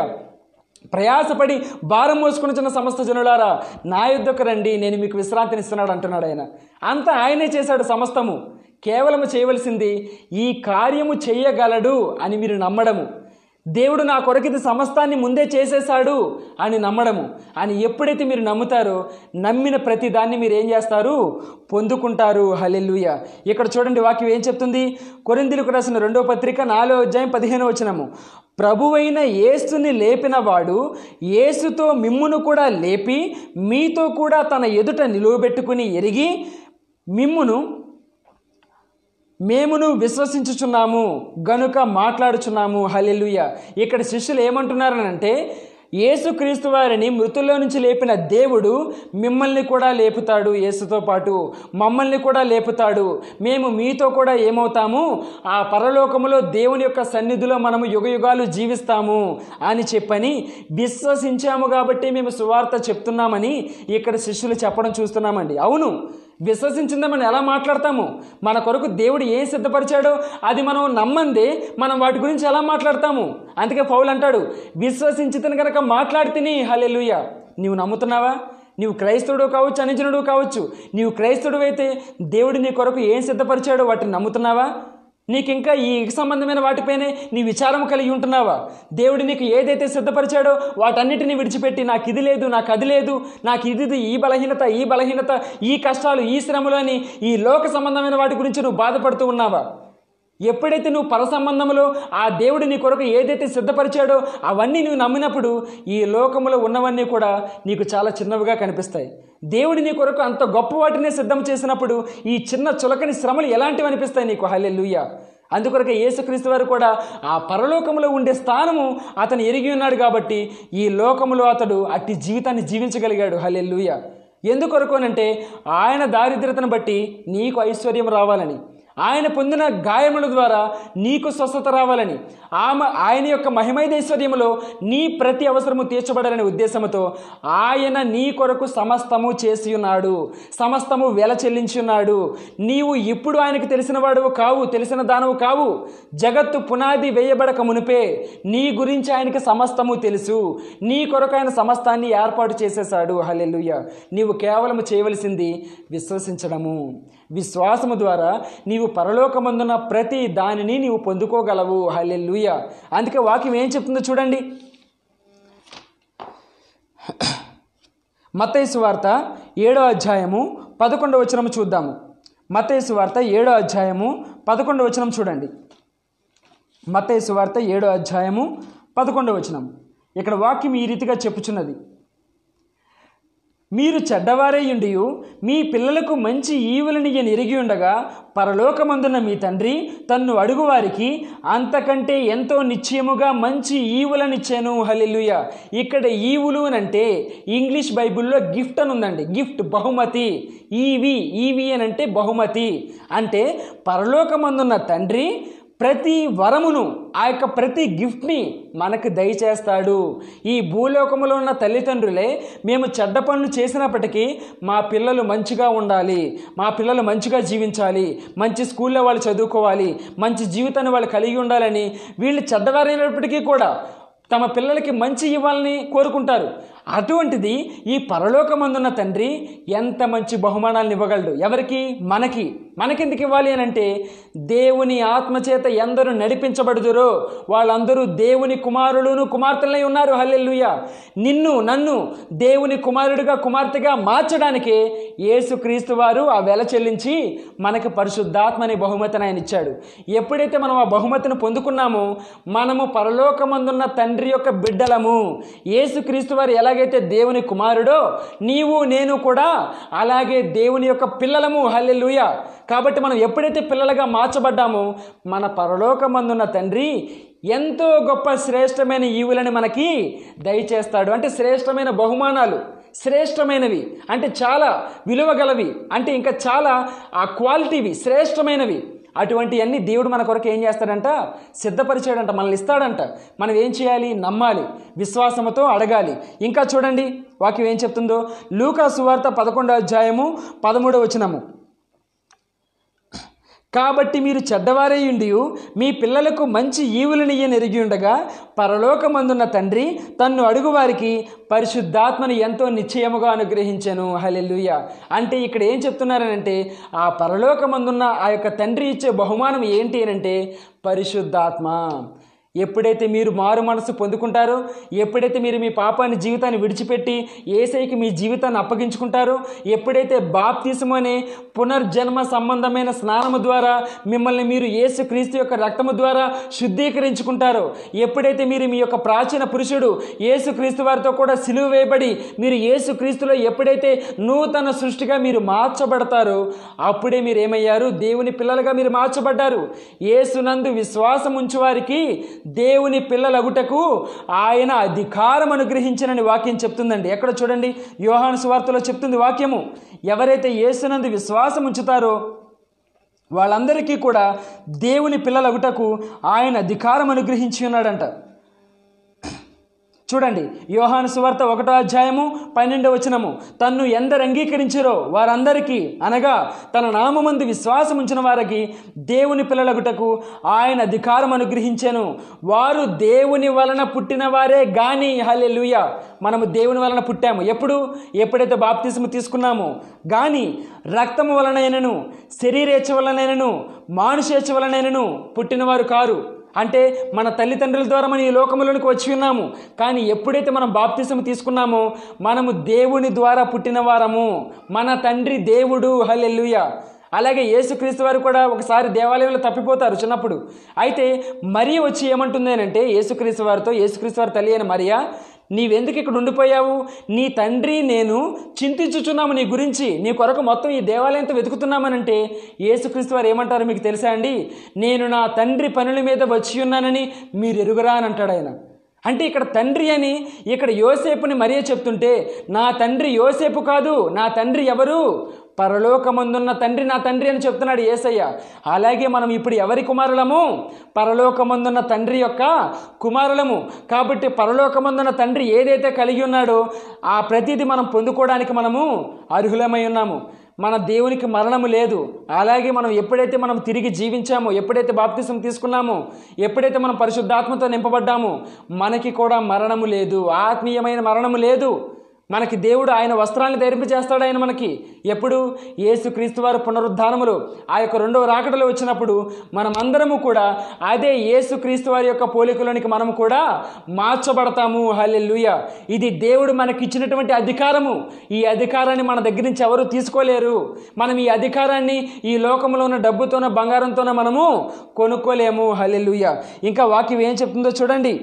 ప్రయాసపడి భారం మోసుకుని చిన్న సమస్త జనులారా నా యుద్ధకు రండి నేను మీకు విశ్రాంతినిస్తున్నాడు అంటున్నాడు ఆయన అంతా ఆయనే చేశాడు సమస్తము కేవలము చేయవలసింది ఈ కార్యము చేయగలడు అని మీరు నమ్మడము దేవుడు నా కొరకు ఇది సమస్తాన్ని ముందే చేసేశాడు అని నమ్మడము అని ఎప్పుడైతే మీరు నమ్ముతారో నమ్మిన ప్రతి దాన్ని మీరు ఏం చేస్తారు పొందుకుంటారు హలెల్లుయ ఇక్కడ చూడండి వాక్యం ఏం చెప్తుంది కొరిందులకు రాసిన రెండో పత్రిక నాలో అధ్యాయం పదిహేను వచనము ప్రభువైన యేసుని లేపిన వాడు యేసుతో మిమ్మును కూడా లేపి మీతో కూడా తన ఎదుట నిలువబెట్టుకుని ఎరిగి మిమ్మును మేమును విశ్వసించుచున్నాము గనుక మాట్లాడుచున్నాము హలెలుయ ఇక్కడ శిష్యులు ఏమంటున్నారనంటే యేసుక్రీస్తు వారిని మృతుల్లో నుంచి లేపిన దేవుడు మిమ్మల్ని కూడా లేపుతాడు యేసుతో పాటు మమ్మల్ని కూడా లేపుతాడు మేము మీతో కూడా ఏమవుతాము ఆ పరలోకములో దేవుని యొక్క సన్నిధిలో మనము యుగ యుగాలు జీవిస్తాము అని చెప్పని విశ్వసించాము కాబట్టి మేము సువార్త చెప్తున్నామని ఇక్కడ శిష్యులు చెప్పడం చూస్తున్నామండి అవును విశ్వసించిందే మనం ఎలా మాట్లాడతాము మన కొరకు దేవుడు ఏం సిద్ధపరిచాడో అది మనం నమ్మందే మనం వాటి గురించి ఎలా మాట్లాడతాము అందుకే పౌలు అంటాడు విశ్వసించితను కనుక మాట్లాడితేనే హలెలుయ నీవు నమ్ముతున్నావా నీవు క్రైస్తవుడు కావచ్చు అనుజనుడు కావచ్చు నీవు క్రైస్తవుడు అయితే దేవుడు నీ కొరకు ఏం సిద్ధపరిచాడో వాటిని నమ్ముతున్నావా నీకు ఇంకా ఈ సంబంధమైన వాటిపైనే నీ విచారం కలిగి ఉంటున్నావా దేవుడు నీకు ఏదైతే సిద్ధపరిచాడో వాటన్నిటిని విడిచిపెట్టి నాకు ఇది లేదు నాకు అది లేదు నాకు ఇది ఈ బలహీనత ఈ బలహీనత ఈ కష్టాలు ఈ శ్రమలు అని ఈ లోక సంబంధమైన వాటి గురించి నువ్వు బాధపడుతూ ఉన్నావా ఎప్పుడైతే నువ్వు పర సంబంధంలో ఆ దేవుడు నీ కొరకు ఏదైతే సిద్ధపరిచాడో అవన్నీ నువ్వు నమ్మినప్పుడు ఈ లోకంలో ఉన్నవన్నీ కూడా నీకు చాలా చిన్నవిగా కనిపిస్తాయి దేవుడు నీ కొరకు అంత గొప్ప వాటిని సిద్ధం చేసినప్పుడు ఈ చిన్న చులకని శ్రమలు ఎలాంటివి అనిపిస్తాయి నీకు హల్లెలూయ అందుకొరకు యేసుక్రీస్తు వారు కూడా ఆ పరలోకంలో ఉండే స్థానము అతను ఎరిగి ఉన్నాడు కాబట్టి ఈ లోకములో అతడు అట్టి జీవితాన్ని జీవించగలిగాడు హల్లెలూయ ఎందుకొరకు అంటే ఆయన దారిద్రతను బట్టి నీకు ఐశ్వర్యం రావాలని ఆయన పొందిన గాయముల ద్వారా నీకు స్వస్థత రావాలని ఆమె ఆయన యొక్క మహిమైదైశ్వర్యములో నీ ప్రతి అవసరము తీర్చబడాలనే ఉద్దేశంతో ఆయన నీ కొరకు సమస్తము చేసి ఉన్నాడు సమస్తము వెల చెల్లించి ఉన్నాడు నీవు ఇప్పుడు ఆయనకు తెలిసిన వాడువు కావు తెలిసిన దానవు కావు జగత్తు పునాది వేయబడక మునిపే నీ గురించి ఆయనకి సమస్తము తెలుసు నీ కొరకు ఆయన సమస్తాన్ని ఏర్పాటు చేసేశాడు హల్లెలూయ నీవు కేవలం చేయవలసింది విశ్వసించడము విశ్వాసము ద్వారా నీవు పరలోకమందున ప్రతి దానిని నీవు పొందుకోగలవు హల్లెలూయ అందుకే వాక్యం ఏం చెప్తుందో చూడండి మత్తయి వార్త ఏడో అధ్యాయము పదకొండవ వచనం చూద్దాము మత్తయి వార్త ఏడో అధ్యాయము పదకొండవ వచనం చూడండి మత్తయి వార్త ఏడో అధ్యాయము పదకొండవ వచనం ఇక్కడ వాక్యం ఈ రీతిగా చెప్పుచున్నది మీరు చెడ్డవారయ్యుండి మీ పిల్లలకు మంచి ఈవులనియని ఎరిగి ఉండగా పరలోకమందున్న మీ తండ్రి తన్ను అడుగువారికి అంతకంటే ఎంతో నిశ్చయముగా మంచి ఈవులనిచ్చాను హల్లెలూయ ఇక్కడ ఈవులు అని అంటే ఇంగ్లీష్ బైబిల్లో గిఫ్ట్ అని ఉందండి గిఫ్ట్ బహుమతి ఈవి ఈవి అని అంటే బహుమతి అంటే పరలోకమందున్న తండ్రి ప్రతి వరమును ఆ యొక్క ప్రతి గిఫ్ట్ని మనకు దయచేస్తాడు ఈ భూలోకములో ఉన్న తల్లిదండ్రులే మేము చెడ్డ పనులు చేసినప్పటికీ మా పిల్లలు మంచిగా ఉండాలి మా పిల్లలు మంచిగా జీవించాలి మంచి స్కూల్లో వాళ్ళు చదువుకోవాలి మంచి జీవితాన్ని వాళ్ళు కలిగి ఉండాలని వీళ్ళు చెడ్డవారైనప్పటికీ కూడా తమ పిల్లలకి మంచి ఇవ్వాలని కోరుకుంటారు అటువంటిది ఈ పరలోకమందున్న తండ్రి ఎంత మంచి బహుమానాలను ఇవ్వగలడు ఎవరికి మనకి మనకెందుకు ఇవ్వాలి అని అంటే దేవుని ఆత్మచేత ఎందరూ నడిపించబడుదురో వాళ్ళందరూ దేవుని కుమారులను కుమార్తెలై ఉన్నారు హల్లెలూయ నిన్ను నన్ను దేవుని కుమారుడిగా కుమార్తెగా మార్చడానికే యేసుక్రీస్తు వారు ఆ వెల చెల్లించి మనకి పరిశుద్ధాత్మని బహుమతిని ఆయన ఇచ్చాడు ఎప్పుడైతే మనం ఆ బహుమతిని పొందుకున్నామో మనము పరలోకమందున్న తండ్రి యొక్క బిడ్డలము యేసుక్రీస్తు వారు ఎలాగైతే దేవుని కుమారుడో నీవు నేను కూడా అలాగే దేవుని యొక్క పిల్లలము హల్లెలూయ కాబట్టి మనం ఎప్పుడైతే పిల్లలుగా మార్చబడ్డామో మన పరలోకమందున్న తండ్రి ఎంతో గొప్ప శ్రేష్టమైన ఈవులని మనకి దయచేస్తాడు అంటే శ్రేష్టమైన బహుమానాలు శ్రేష్టమైనవి అంటే చాలా విలువ గలవి అంటే ఇంకా చాలా ఆ క్వాలిటీవి శ్రేష్టమైనవి అటువంటివన్నీ దేవుడు మన కొరకు ఏం చేస్తాడంట సిద్ధపరిచాడంట మనల్ని ఇస్తాడంట మనం ఏం చేయాలి నమ్మాలి విశ్వాసముతో అడగాలి ఇంకా చూడండి వాక్యం ఏం చెప్తుందో లూకా సువార్త పదకొండో అధ్యాయము పదమూడవ వచనము కాబట్టి మీరు చెడ్డవారేయుండి మీ పిల్లలకు మంచి ఈవులనియ్యని ఎరిగి ఉండగా పరలోకమందున్న తండ్రి తన్ను అడుగువారికి పరిశుద్ధాత్మను ఎంతో నిశ్చయముగా అనుగ్రహించాను హలెలుయ అంటే ఇక్కడ ఏం చెప్తున్నారనంటే ఆ పరలోకమందున్న ఆ యొక్క తండ్రి ఇచ్చే బహుమానం ఏంటి అనంటే పరిశుద్ధాత్మ ఎప్పుడైతే మీరు మారు మనసు పొందుకుంటారో ఎప్పుడైతే మీరు మీ పాపాన్ని జీవితాన్ని విడిచిపెట్టి ఏసైకి మీ జీవితాన్ని అప్పగించుకుంటారో ఎప్పుడైతే బాప్తిసము అనే పునర్జన్మ సంబంధమైన స్నానము ద్వారా మిమ్మల్ని మీరు యేసు క్రీస్తు యొక్క రక్తము ద్వారా శుద్ధీకరించుకుంటారో ఎప్పుడైతే మీరు మీ యొక్క ప్రాచీన పురుషుడు యేసు క్రీస్తు వారితో కూడా సిలువ వేయబడి మీరు యేసు క్రీస్తులో ఎప్పుడైతే నూతన సృష్టిగా మీరు మార్చబడతారో అప్పుడే మీరు ఏమయ్యారు దేవుని పిల్లలుగా మీరు మార్చబడ్డారు యేసునందు విశ్వాసం ఉంచు వారికి దేవుని పిల్లలగుటకు ఆయన అధికారం అనుగ్రహించనని వాక్యం చెప్తుందండి ఎక్కడ చూడండి యోహాను సువార్తలో చెప్తుంది వాక్యము ఎవరైతే యేసునందు విశ్వాసం ఉంచుతారో వాళ్ళందరికీ కూడా దేవుని పిల్లలగుటకు ఆయన అధికారం అనుగ్రహించి ఉన్నాడంట చూడండి యోహాను సువార్త ఒకటో అధ్యాయము పన్నెండవ వచనము తన్ను ఎందరు అంగీకరించారో వారందరికీ అనగా తన నామందు విశ్వాసం ఉంచిన వారికి దేవుని పిల్లలగుటకు ఆయన అధికారం అనుగ్రహించాను వారు దేవుని వలన పుట్టిన వారే గాని హల్లెలూయ మనము దేవుని వలన పుట్టాము ఎప్పుడు ఎప్పుడైతే బాప్తిసము తీసుకున్నామో గాని రక్తము వలనైనను శరీరేచ్ఛ వలనైనను మానుషేచ్ఛ వలనైనను పుట్టినవారు కారు అంటే మన తల్లిదండ్రుల ద్వారా మనం ఈ లోకంలోనికి వచ్చి ఉన్నాము కానీ ఎప్పుడైతే మనం బాప్తిసం తీసుకున్నామో మనము దేవుని ద్వారా పుట్టిన వారము మన తండ్రి దేవుడు హల్లెలూయ అలాగే యేసుక్రీస్తు వారు కూడా ఒకసారి దేవాలయంలో తప్పిపోతారు చిన్నప్పుడు అయితే మరియ వచ్చి ఏమంటుంది అని అంటే యేసుక్రీస్తు వారితో యేసుక్రీస్తు వారి తల్లి అయిన మరియా నీవెందుకు ఇక్కడ ఉండిపోయావు నీ తండ్రి నేను చింతించుచున్నాము నీ గురించి నీ కొరకు మొత్తం ఈ దేవాలయంతో వెతుకుతున్నామనంటే యేసుక్రీస్తు వారు ఏమంటారు మీకు తెలుసా అండి నేను నా తండ్రి పనుల మీద వచ్చి ఉన్నానని మీరు ఎరుగురా అని అంటాడు ఆయన అంటే ఇక్కడ తండ్రి అని ఇక్కడ యోసేపుని మరియ చెప్తుంటే నా తండ్రి యోసేపు కాదు నా తండ్రి ఎవరు పరలోకమందున్న తండ్రి నా తండ్రి అని చెప్తున్నాడు ఏసయ్య అలాగే మనం ఇప్పుడు ఎవరి కుమారులము పరలోకమందున్న తండ్రి యొక్క కుమారులము కాబట్టి పరలోకమందున్న తండ్రి ఏదైతే కలిగి ఉన్నాడో ఆ ప్రతిదీ మనం పొందుకోవడానికి మనము అర్హులమై ఉన్నాము మన దేవునికి మరణము లేదు అలాగే మనం ఎప్పుడైతే మనం తిరిగి జీవించామో ఎప్పుడైతే బాప్తిసం తీసుకున్నామో ఎప్పుడైతే మనం పరిశుద్ధాత్మతో నింపబడ్డామో మనకి కూడా మరణము లేదు ఆత్మీయమైన మరణము లేదు మనకి దేవుడు ఆయన వస్త్రాన్ని ధరింప చేస్తాడు ఆయన మనకి ఎప్పుడు యేసు క్రీస్తు వారు పునరుద్ధానములు ఆ యొక్క రెండవ రాకడలో వచ్చినప్పుడు మనమందరము కూడా అదే యేసు క్రీస్తు వారి యొక్క పోలికలోనికి మనం కూడా మార్చబడతాము హల్లెలూయ ఇది దేవుడు మనకి ఇచ్చినటువంటి అధికారము ఈ అధికారాన్ని మన దగ్గర నుంచి ఎవరు తీసుకోలేరు మనం ఈ అధికారాన్ని ఈ లోకంలో ఉన్న డబ్బుతోనో బంగారంతోనో మనము కొనుక్కోలేము హల్లెలూయ ఇంకా వాక్యం ఏం చెప్తుందో చూడండి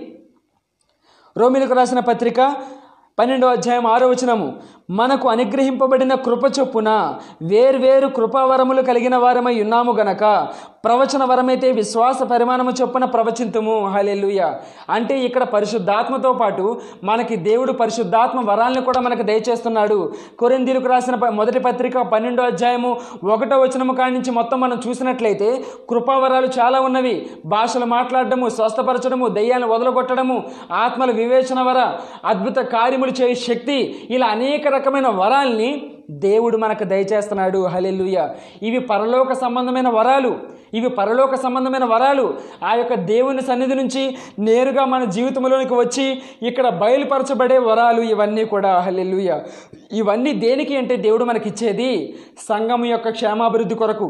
రోమిలకు రాసిన పత్రిక పన్నెండో అధ్యాయం ఆరో వచనము మనకు అనుగ్రహింపబడిన కృప చొప్పున వేర్వేరు కృపావరములు కలిగిన వారమై ఉన్నాము గనక ప్రవచన వరమైతే విశ్వాస పరిమాణము చొప్పున ప్రవచింతుము హలెలుయ అంటే ఇక్కడ పరిశుద్ధాత్మతో పాటు మనకి దేవుడు పరిశుద్ధాత్మ వరాలను కూడా మనకు దయచేస్తున్నాడు కొరిందీలకు రాసిన ప- మొదటి పత్రిక పన్నెండో అధ్యాయము ఒకటో వచనము కాడి నుంచి మొత్తం మనం చూసినట్లయితే కృపావరాలు చాలా ఉన్నవి భాషలు మాట్లాడడము స్వస్థపరచడము దయ్యాలను వదలగొట్టడము ఆత్మల వివేచన వర అద్భుత కార్యములు చేయ శక్తి ఇలా అనేక రకమైన వరాల్ని దేవుడు మనకు దయచేస్తున్నాడు హలెలుయ ఇవి పరలోక సంబంధమైన వరాలు ఇవి పరలోక సంబంధమైన వరాలు ఆ యొక్క దేవుని సన్నిధి నుంచి నేరుగా మన జీవితంలోనికి వచ్చి ఇక్కడ బయలుపరచబడే వరాలు ఇవన్నీ కూడా హలెలుయ ఇవన్నీ దేనికి అంటే దేవుడు మనకిచ్చేది సంఘం యొక్క క్షేమాభివృద్ధి కొరకు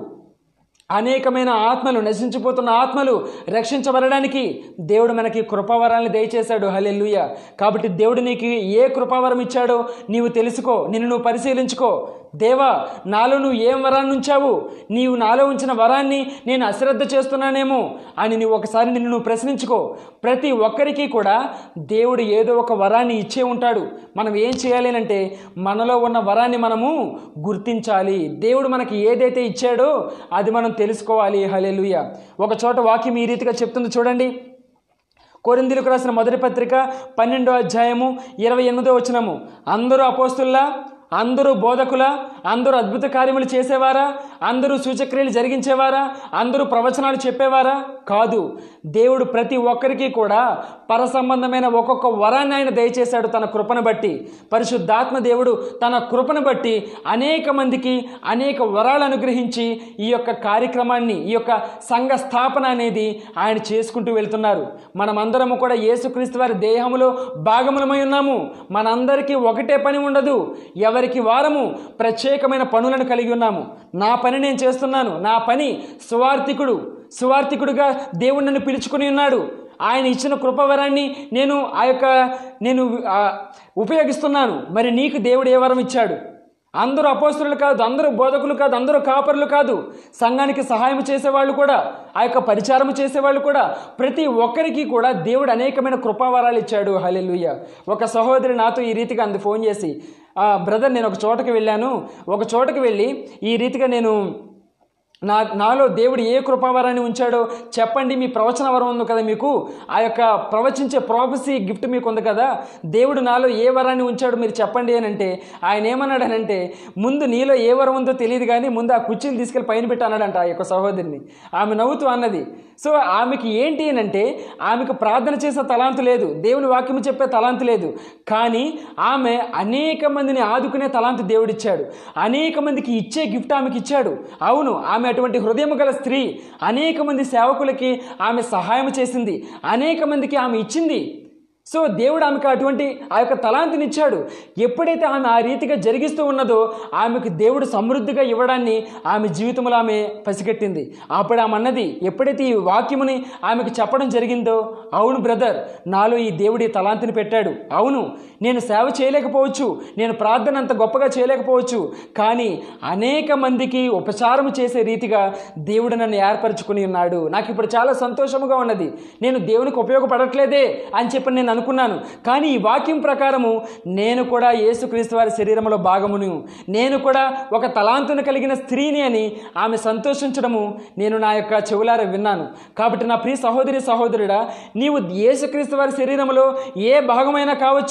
అనేకమైన ఆత్మలు నశించిపోతున్న ఆత్మలు రక్షించబడడానికి దేవుడు మనకి కృపావరాన్ని దయచేశాడు హలెల్లుయ కాబట్టి దేవుడు నీకు ఏ కృపావరం ఇచ్చాడో నీవు తెలుసుకో నిన్ను నువ్వు పరిశీలించుకో దేవా నాలో నువ్వు ఏం వరాన్ని ఉంచావు నీవు నాలో ఉంచిన వరాన్ని నేను అశ్రద్ధ చేస్తున్నానేమో అని నువ్వు ఒకసారి నిన్ను నువ్వు ప్రశ్నించుకో ప్రతి ఒక్కరికి కూడా దేవుడు ఏదో ఒక వరాన్ని ఇచ్చే ఉంటాడు మనం ఏం చేయాలి అంటే మనలో ఉన్న వరాన్ని మనము గుర్తించాలి దేవుడు మనకి ఏదైతే ఇచ్చాడో అది మనం తెలుసుకోవాలి హలెలుయ ఒక చోట వాక్యం ఈ రీతిగా చెప్తుంది చూడండి కొరిందీలకు రాసిన మొదటి పత్రిక పన్నెండో అధ్యాయము ఇరవై ఎనిమిదో వచనము అందరూ అపోస్తుల్లా అందరూ బోధకుల అందరూ అద్భుత కార్యములు చేసేవారా అందరూ సూచక్రియలు జరిగించేవారా అందరూ ప్రవచనాలు చెప్పేవారా కాదు దేవుడు ప్రతి ఒక్కరికి కూడా పర సంబంధమైన ఒక్కొక్క వరాన్ని ఆయన దయచేశాడు తన కృపను బట్టి పరిశుద్ధాత్మ దేవుడు తన కృపను బట్టి అనేక మందికి అనేక వరాలు అనుగ్రహించి ఈ యొక్క కార్యక్రమాన్ని ఈ యొక్క సంఘ స్థాపన అనేది ఆయన చేసుకుంటూ వెళ్తున్నారు మనమందరము కూడా యేసుక్రీస్తు వారి దేహములో భాగములమై ఉన్నాము మనందరికీ ఒకటే పని ఉండదు ఎవరికి వారము ప్రత్యేకమైన పనులను కలిగి ఉన్నాము నా పని నేను చేస్తున్నాను నా పని సువార్థికుడు సువార్థికుడుగా దేవుడు నన్ను పిలుచుకుని ఉన్నాడు ఆయన ఇచ్చిన కృపవరాన్ని నేను ఆ యొక్క నేను ఆ, ఉపయోగిస్తున్నాను మరి నీకు దేవుడు ఏ వరం ఇచ్చాడు అందరూ అపోస్తులు కాదు అందరూ బోధకులు కాదు అందరూ కాపరులు కాదు సంఘానికి సహాయం చేసేవాళ్ళు కూడా ఆ యొక్క పరిచారం చేసేవాళ్ళు కూడా ప్రతి ఒక్కరికి కూడా దేవుడు అనేకమైన కృపావరాలు ఇచ్చాడు హలెలుయ్య ఒక సహోదరి నాతో ఈ రీతిగా అంది ఫోన్ చేసి "ఆ, బ్రదర్ నేను ఒక చోటకి వెళ్ళాను ఒక చోటకి వెళ్ళి ఈ రీతిగా నేను నా నాలో దేవుడు ఏ కృపావరాన్ని ఉంచాడో చెప్పండి మీ ప్రవచన వరం ఉంది కదా మీకు ఆ యొక్క ప్రవచించే ప్రాఫెసీ గిఫ్ట్ మీకు ఉంది కదా దేవుడు నాలో ఏ వరాన్ని ఉంచాడో మీరు చెప్పండి అని అంటే ఆయన ఏమన్నాడనంటే ముందు నీలో ఏ వరం ఉందో తెలియదు కానీ ముందు ఆ కుర్చీని తీసుకెళ్ళి పైన పెట్టి అన్నాడంట ఆ యొక్క సహోదరిని ఆమె నవ్వుతూ అన్నది సో ఆమెకి ఏంటి అని అంటే ఆమెకు ప్రార్థన చేసే తలాంతు లేదు దేవుని వాక్యము చెప్పే తలాంతు లేదు కానీ ఆమె అనేక మందిని ఆదుకునే తలాంతు దేవుడిచ్చాడు అనేక మందికి ఇచ్చే గిఫ్ట్ ఆమెకి ఇచ్చాడు అవును ఆమె అటువంటి హృదయం గల స్త్రీ అనేక మంది సేవకులకి ఆమె సహాయం చేసింది అనేక మందికి ఆమె ఇచ్చింది సో దేవుడు ఆమెకు అటువంటి ఆ యొక్క తలాంతిని ఇచ్చాడు ఎప్పుడైతే ఆమె ఆ రీతిగా జరిగిస్తూ ఉన్నదో ఆమెకు దేవుడు సమృద్ధిగా ఇవ్వడాన్ని ఆమె జీవితంలో ఆమె పసిగట్టింది అప్పుడు ఆమె అన్నది ఎప్పుడైతే ఈ వాక్యముని ఆమెకు చెప్పడం జరిగిందో అవును బ్రదర్ నాలో ఈ దేవుడి తలాంతిని పెట్టాడు అవును నేను సేవ చేయలేకపోవచ్చు నేను ప్రార్థన అంత గొప్పగా చేయలేకపోవచ్చు కానీ అనేక మందికి ఉపచారం చేసే రీతిగా దేవుడు నన్ను ఏర్పరచుకుని ఉన్నాడు నాకు ఇప్పుడు చాలా సంతోషముగా ఉన్నది నేను దేవునికి ఉపయోగపడట్లేదే అని చెప్పి నేను అనుకున్నాను కానీ ఈ వాక్యం ప్రకారము నేను కూడా యేసుక్రీస్తు వారి శరీరంలో భాగమును నేను కూడా ఒక తలాంతును కలిగిన స్త్రీని అని ఆమె సంతోషించడము నేను నా యొక్క చెవులార విన్నాను కాబట్టి నా ప్రియ సహోదరి సహోదరుడా నీవు యేసుక్రీస్తు వారి శరీరంలో ఏ భాగమైనా కావచ్చు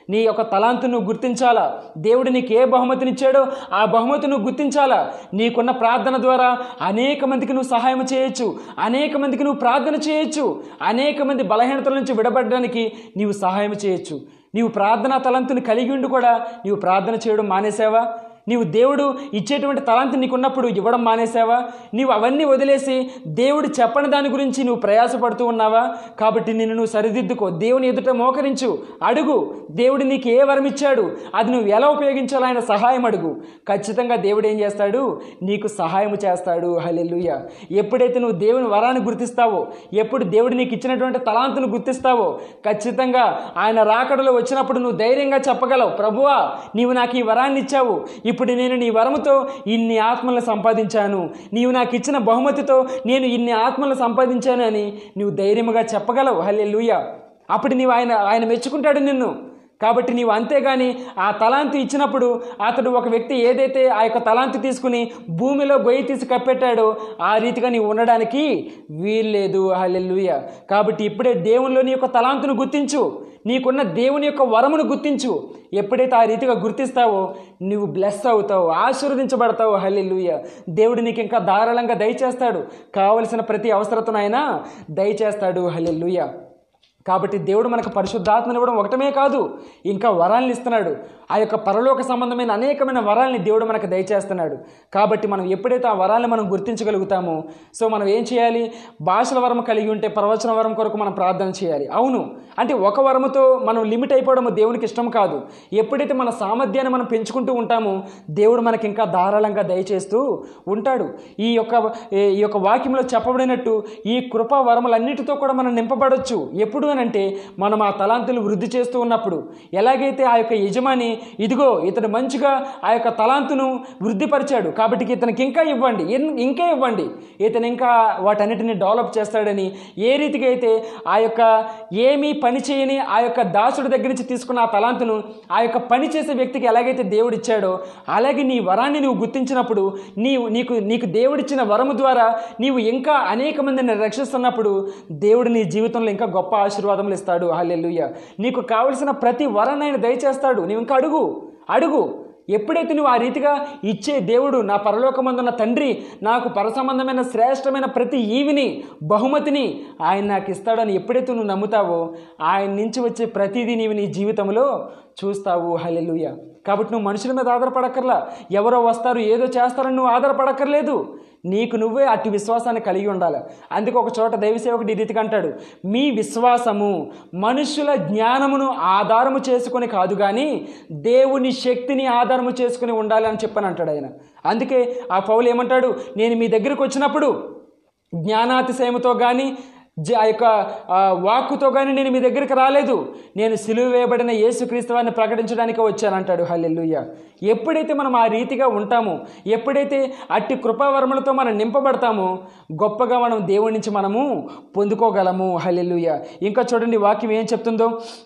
నీ యొక్క తలాంతు నువ్వు గుర్తించాలా దేవుడు నీకు ఏ బహుమతినిచ్చాడో ఆ బహుమతి నువ్వు గుర్తించాలా నీకున్న ప్రార్థన ద్వారా అనేక మందికి నువ్వు సహాయం చేయొచ్చు అనేక మందికి నువ్వు ప్రార్థన చేయొచ్చు అనేక మంది బలహీనతల నుంచి విడబడడానికి నీవు సహాయం చేయొచ్చు నీవు ప్రార్థనా తలంతుని కలిగి ఉండి కూడా నీవు ప్రార్థన చేయడం మానేసావా నీవు దేవుడు ఇచ్చేటువంటి తలాంతి నీకున్నప్పుడు ఇవ్వడం మానేసావా నీవు అవన్నీ వదిలేసి దేవుడు చెప్పని దాని గురించి నువ్వు ప్రయాసపడుతూ ఉన్నావా కాబట్టి నిన్ను నువ్వు సరిదిద్దుకో దేవుని ఎదుట మోకరించు అడుగు దేవుడు నీకు ఏ వరం ఇచ్చాడు అది నువ్వు ఎలా ఉపయోగించాలో ఆయన సహాయం అడుగు ఖచ్చితంగా దేవుడు ఏం చేస్తాడు నీకు సహాయం చేస్తాడు హలెలుయ ఎప్పుడైతే నువ్వు దేవుని వరాన్ని గుర్తిస్తావో ఎప్పుడు దేవుడు నీకు ఇచ్చినటువంటి తలాంతును గుర్తిస్తావో ఖచ్చితంగా ఆయన రాకడలో వచ్చినప్పుడు నువ్వు ధైర్యంగా చెప్పగలవు ప్రభువా నీవు నాకు ఈ వరాన్ని ఇచ్చావు ఇప్పుడు నేను నీ వరముతో ఇన్ని ఆత్మలను సంపాదించాను నీవు నాకు ఇచ్చిన బహుమతితో నేను ఇన్ని ఆత్మలను సంపాదించాను అని నువ్వు ధైర్యముగా చెప్పగలవు హల్లే అప్పుడు నీవు ఆయన ఆయన మెచ్చుకుంటాడు నిన్ను కాబట్టి నీవు అంతేగాని ఆ తలాంతు ఇచ్చినప్పుడు అతడు ఒక వ్యక్తి ఏదైతే ఆ యొక్క తలాంతు తీసుకుని భూమిలో గొయ్యి తీసి కప్పెట్టాడో ఆ రీతిగా నీవు ఉండడానికి వీల్లేదు హల్లెలూయ కాబట్టి ఇప్పుడే దేవునిలో నీ యొక్క తలాంతును గుర్తించు నీకున్న దేవుని యొక్క వరమును గుర్తించు ఎప్పుడైతే ఆ రీతిగా గుర్తిస్తావో నువ్వు బ్లెస్ అవుతావు ఆశీర్వదించబడతావు హల్లెలూయ దేవుడు నీకు ఇంకా ధారాళంగా దయచేస్తాడు కావలసిన ప్రతి అవసరతను ఆయన దయచేస్తాడు హల్లెలూయ కాబట్టి దేవుడు మనకు పరిశుద్ధాత్మని ఇవ్వడం ఒకటమే కాదు ఇంకా వరాలను ఇస్తున్నాడు ఆ యొక్క పరలోక సంబంధమైన అనేకమైన వరాలని దేవుడు మనకు దయచేస్తున్నాడు కాబట్టి మనం ఎప్పుడైతే ఆ వరాలను మనం గుర్తించగలుగుతామో సో మనం ఏం చేయాలి భాషల వరం కలిగి ఉంటే ప్రవచన వరం కొరకు మనం ప్రార్థన చేయాలి అవును అంటే ఒక వరముతో మనం లిమిట్ అయిపోవడం దేవునికి ఇష్టం కాదు ఎప్పుడైతే మన సామర్థ్యాన్ని మనం పెంచుకుంటూ ఉంటామో దేవుడు మనకి ఇంకా ధారాళంగా దయచేస్తూ ఉంటాడు ఈ యొక్క ఈ యొక్క వాక్యంలో చెప్పబడినట్టు ఈ కృపా వరములన్నిటితో కూడా మనం నింపబడొచ్చు ఎప్పుడు అని అంటే మనం ఆ తలాంతులు వృద్ధి చేస్తూ ఉన్నప్పుడు ఎలాగైతే ఆ యొక్క యజమాని ఇదిగో ఇతడు మంచిగా ఆ యొక్క తలాంతును వృద్ధిపరిచాడు కాబట్టి ఇతనికి ఇంకా ఇవ్వండి ఇన్- ఇంకా ఇవ్వండి ఇతను ఇంకా వాటన్నిటిని డెవలప్ చేస్తాడని ఏ రీతిగా అయితే ఆ యొక్క ఏమీ పని చేయని ఆ యొక్క దాసుడి దగ్గర నుంచి తీసుకున్న ఆ తలాంతును ఆ యొక్క పని చేసే వ్యక్తికి ఎలాగైతే దేవుడు ఇచ్చాడో అలాగే నీ వరాన్ని నువ్వు గుర్తించినప్పుడు నీవు నీకు నీకు దేవుడిచ్చిన వరము ద్వారా నీవు ఇంకా అనేక మందిని రక్షిస్తున్నప్పుడు దేవుడు నీ జీవితంలో ఇంకా గొప్ప ఆశీర్వాదములు ఇస్తాడు హల్లెలూయ నీకు కావలసిన ప్రతి వరాన్ని ఆయన దయచేస్తాడు నీవు ఇంకా అడుగు అడుగు ఎప్పుడైతే నువ్వు ఆ రీతిగా ఇచ్చే దేవుడు నా పరలోకమందున్న తండ్రి నాకు పరసంబంధమైన శ్రేష్టమైన ప్రతి ఈవిని బహుమతిని ఆయన నాకు ఇస్తాడని ఎప్పుడైతే నువ్వు నమ్ముతావో ఆయన నుంచి వచ్చే ప్రతిదీ నీవు నీ జీవితంలో చూస్తావు హల్లెలూయ కాబట్టి నువ్వు మనుషుల మీద ఆధారపడక్కర్లా ఎవరో వస్తారు ఏదో చేస్తారని నువ్వు ఆధారపడక్కర్లేదు నీకు నువ్వే అట్టి విశ్వాసాన్ని కలిగి ఉండాలి అందుకే ఒక చోట దైవసేవకుడు ఈ రీతిగా అంటాడు మీ విశ్వాసము మనుషుల జ్ఞానమును ఆధారము చేసుకొని కాదు కానీ దేవుని శక్తిని ఆధారము చేసుకుని ఉండాలి అని చెప్పని అంటాడు ఆయన అందుకే ఆ పౌలు ఏమంటాడు నేను మీ దగ్గరికి వచ్చినప్పుడు జ్ఞానాతిశయముతో కానీ జ ఆ యొక్క ఆ, వాక్కుతో కానీ నేను మీ దగ్గరికి రాలేదు నేను సిలువ వేయబడిన యేసుక్రీస్తు వారిని ప్రకటించడానికి వచ్చానంటాడు హల్లెలూయ ఎప్పుడైతే మనం ఆ రీతిగా ఉంటామో ఎప్పుడైతే అట్టి కృపావరములతో మనం నింపబడతామో గొప్పగా మనం దేవుడి నుంచి మనము పొందుకోగలము హల్లెలూయ ఇంకా చూడండి వాక్యం ఏం చెప్తుందో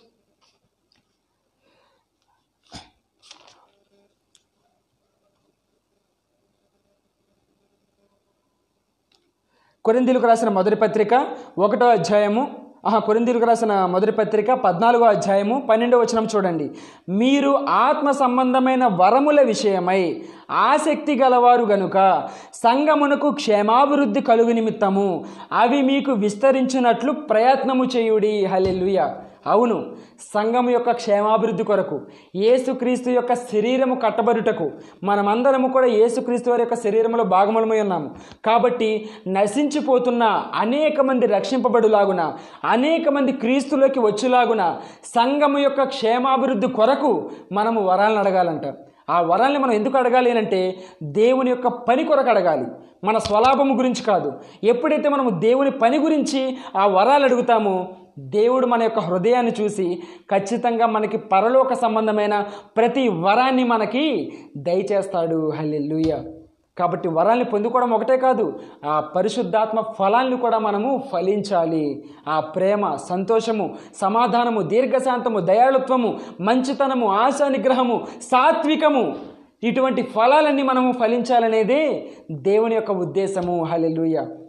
కొరిందీలకు రాసిన మొదటి పత్రిక ఒకటో అధ్యాయము ఆహా కొరిందీలకు రాసిన మొదటి పత్రిక పద్నాలుగో అధ్యాయము పన్నెండో వచనం చూడండి మీరు ఆత్మ సంబంధమైన వరముల విషయమై ఆసక్తి గలవారు గనుక సంగమునకు క్షేమాభివృద్ధి కలుగు నిమిత్తము అవి మీకు విస్తరించినట్లు ప్రయత్నము చేయుడి హల్లెలూయ అవును సంఘము యొక్క క్షేమాభివృద్ధి కొరకు యేసుక్రీస్తు యొక్క శరీరము కట్టబడుటకు మనమందరము కూడా యేసుక్రీస్తు వారి యొక్క శరీరంలో భాగములమై ఉన్నాము కాబట్టి నశించిపోతున్న అనేక మంది రక్షింపబడులాగున అనేక మంది క్రీస్తులోకి వచ్చులాగున సంఘము యొక్క క్షేమాభివృద్ధి కొరకు మనము వరాలను అడగాలంట ఆ వరాల్ని మనం ఎందుకు అడగాలి అని అంటే దేవుని యొక్క పని కొరకు అడగాలి మన స్వలాభము గురించి కాదు ఎప్పుడైతే మనము దేవుని పని గురించి ఆ వరాలు అడుగుతామో దేవుడు మన యొక్క హృదయాన్ని చూసి ఖచ్చితంగా మనకి పరలోక సంబంధమైన ప్రతి వరాన్ని మనకి దయచేస్తాడు హల్లెలూయ కాబట్టి వరాల్ని పొందుకోవడం ఒకటే కాదు ఆ పరిశుద్ధాత్మ ఫలాల్ని కూడా మనము ఫలించాలి ఆ ప్రేమ సంతోషము సమాధానము దీర్ఘశాంతము దయాళుత్వము మంచితనము ఆశా నిగ్రహము సాత్వికము ఇటువంటి ఫలాలన్నీ మనము ఫలించాలనేదే దేవుని యొక్క ఉద్దేశము హల్లెలూయ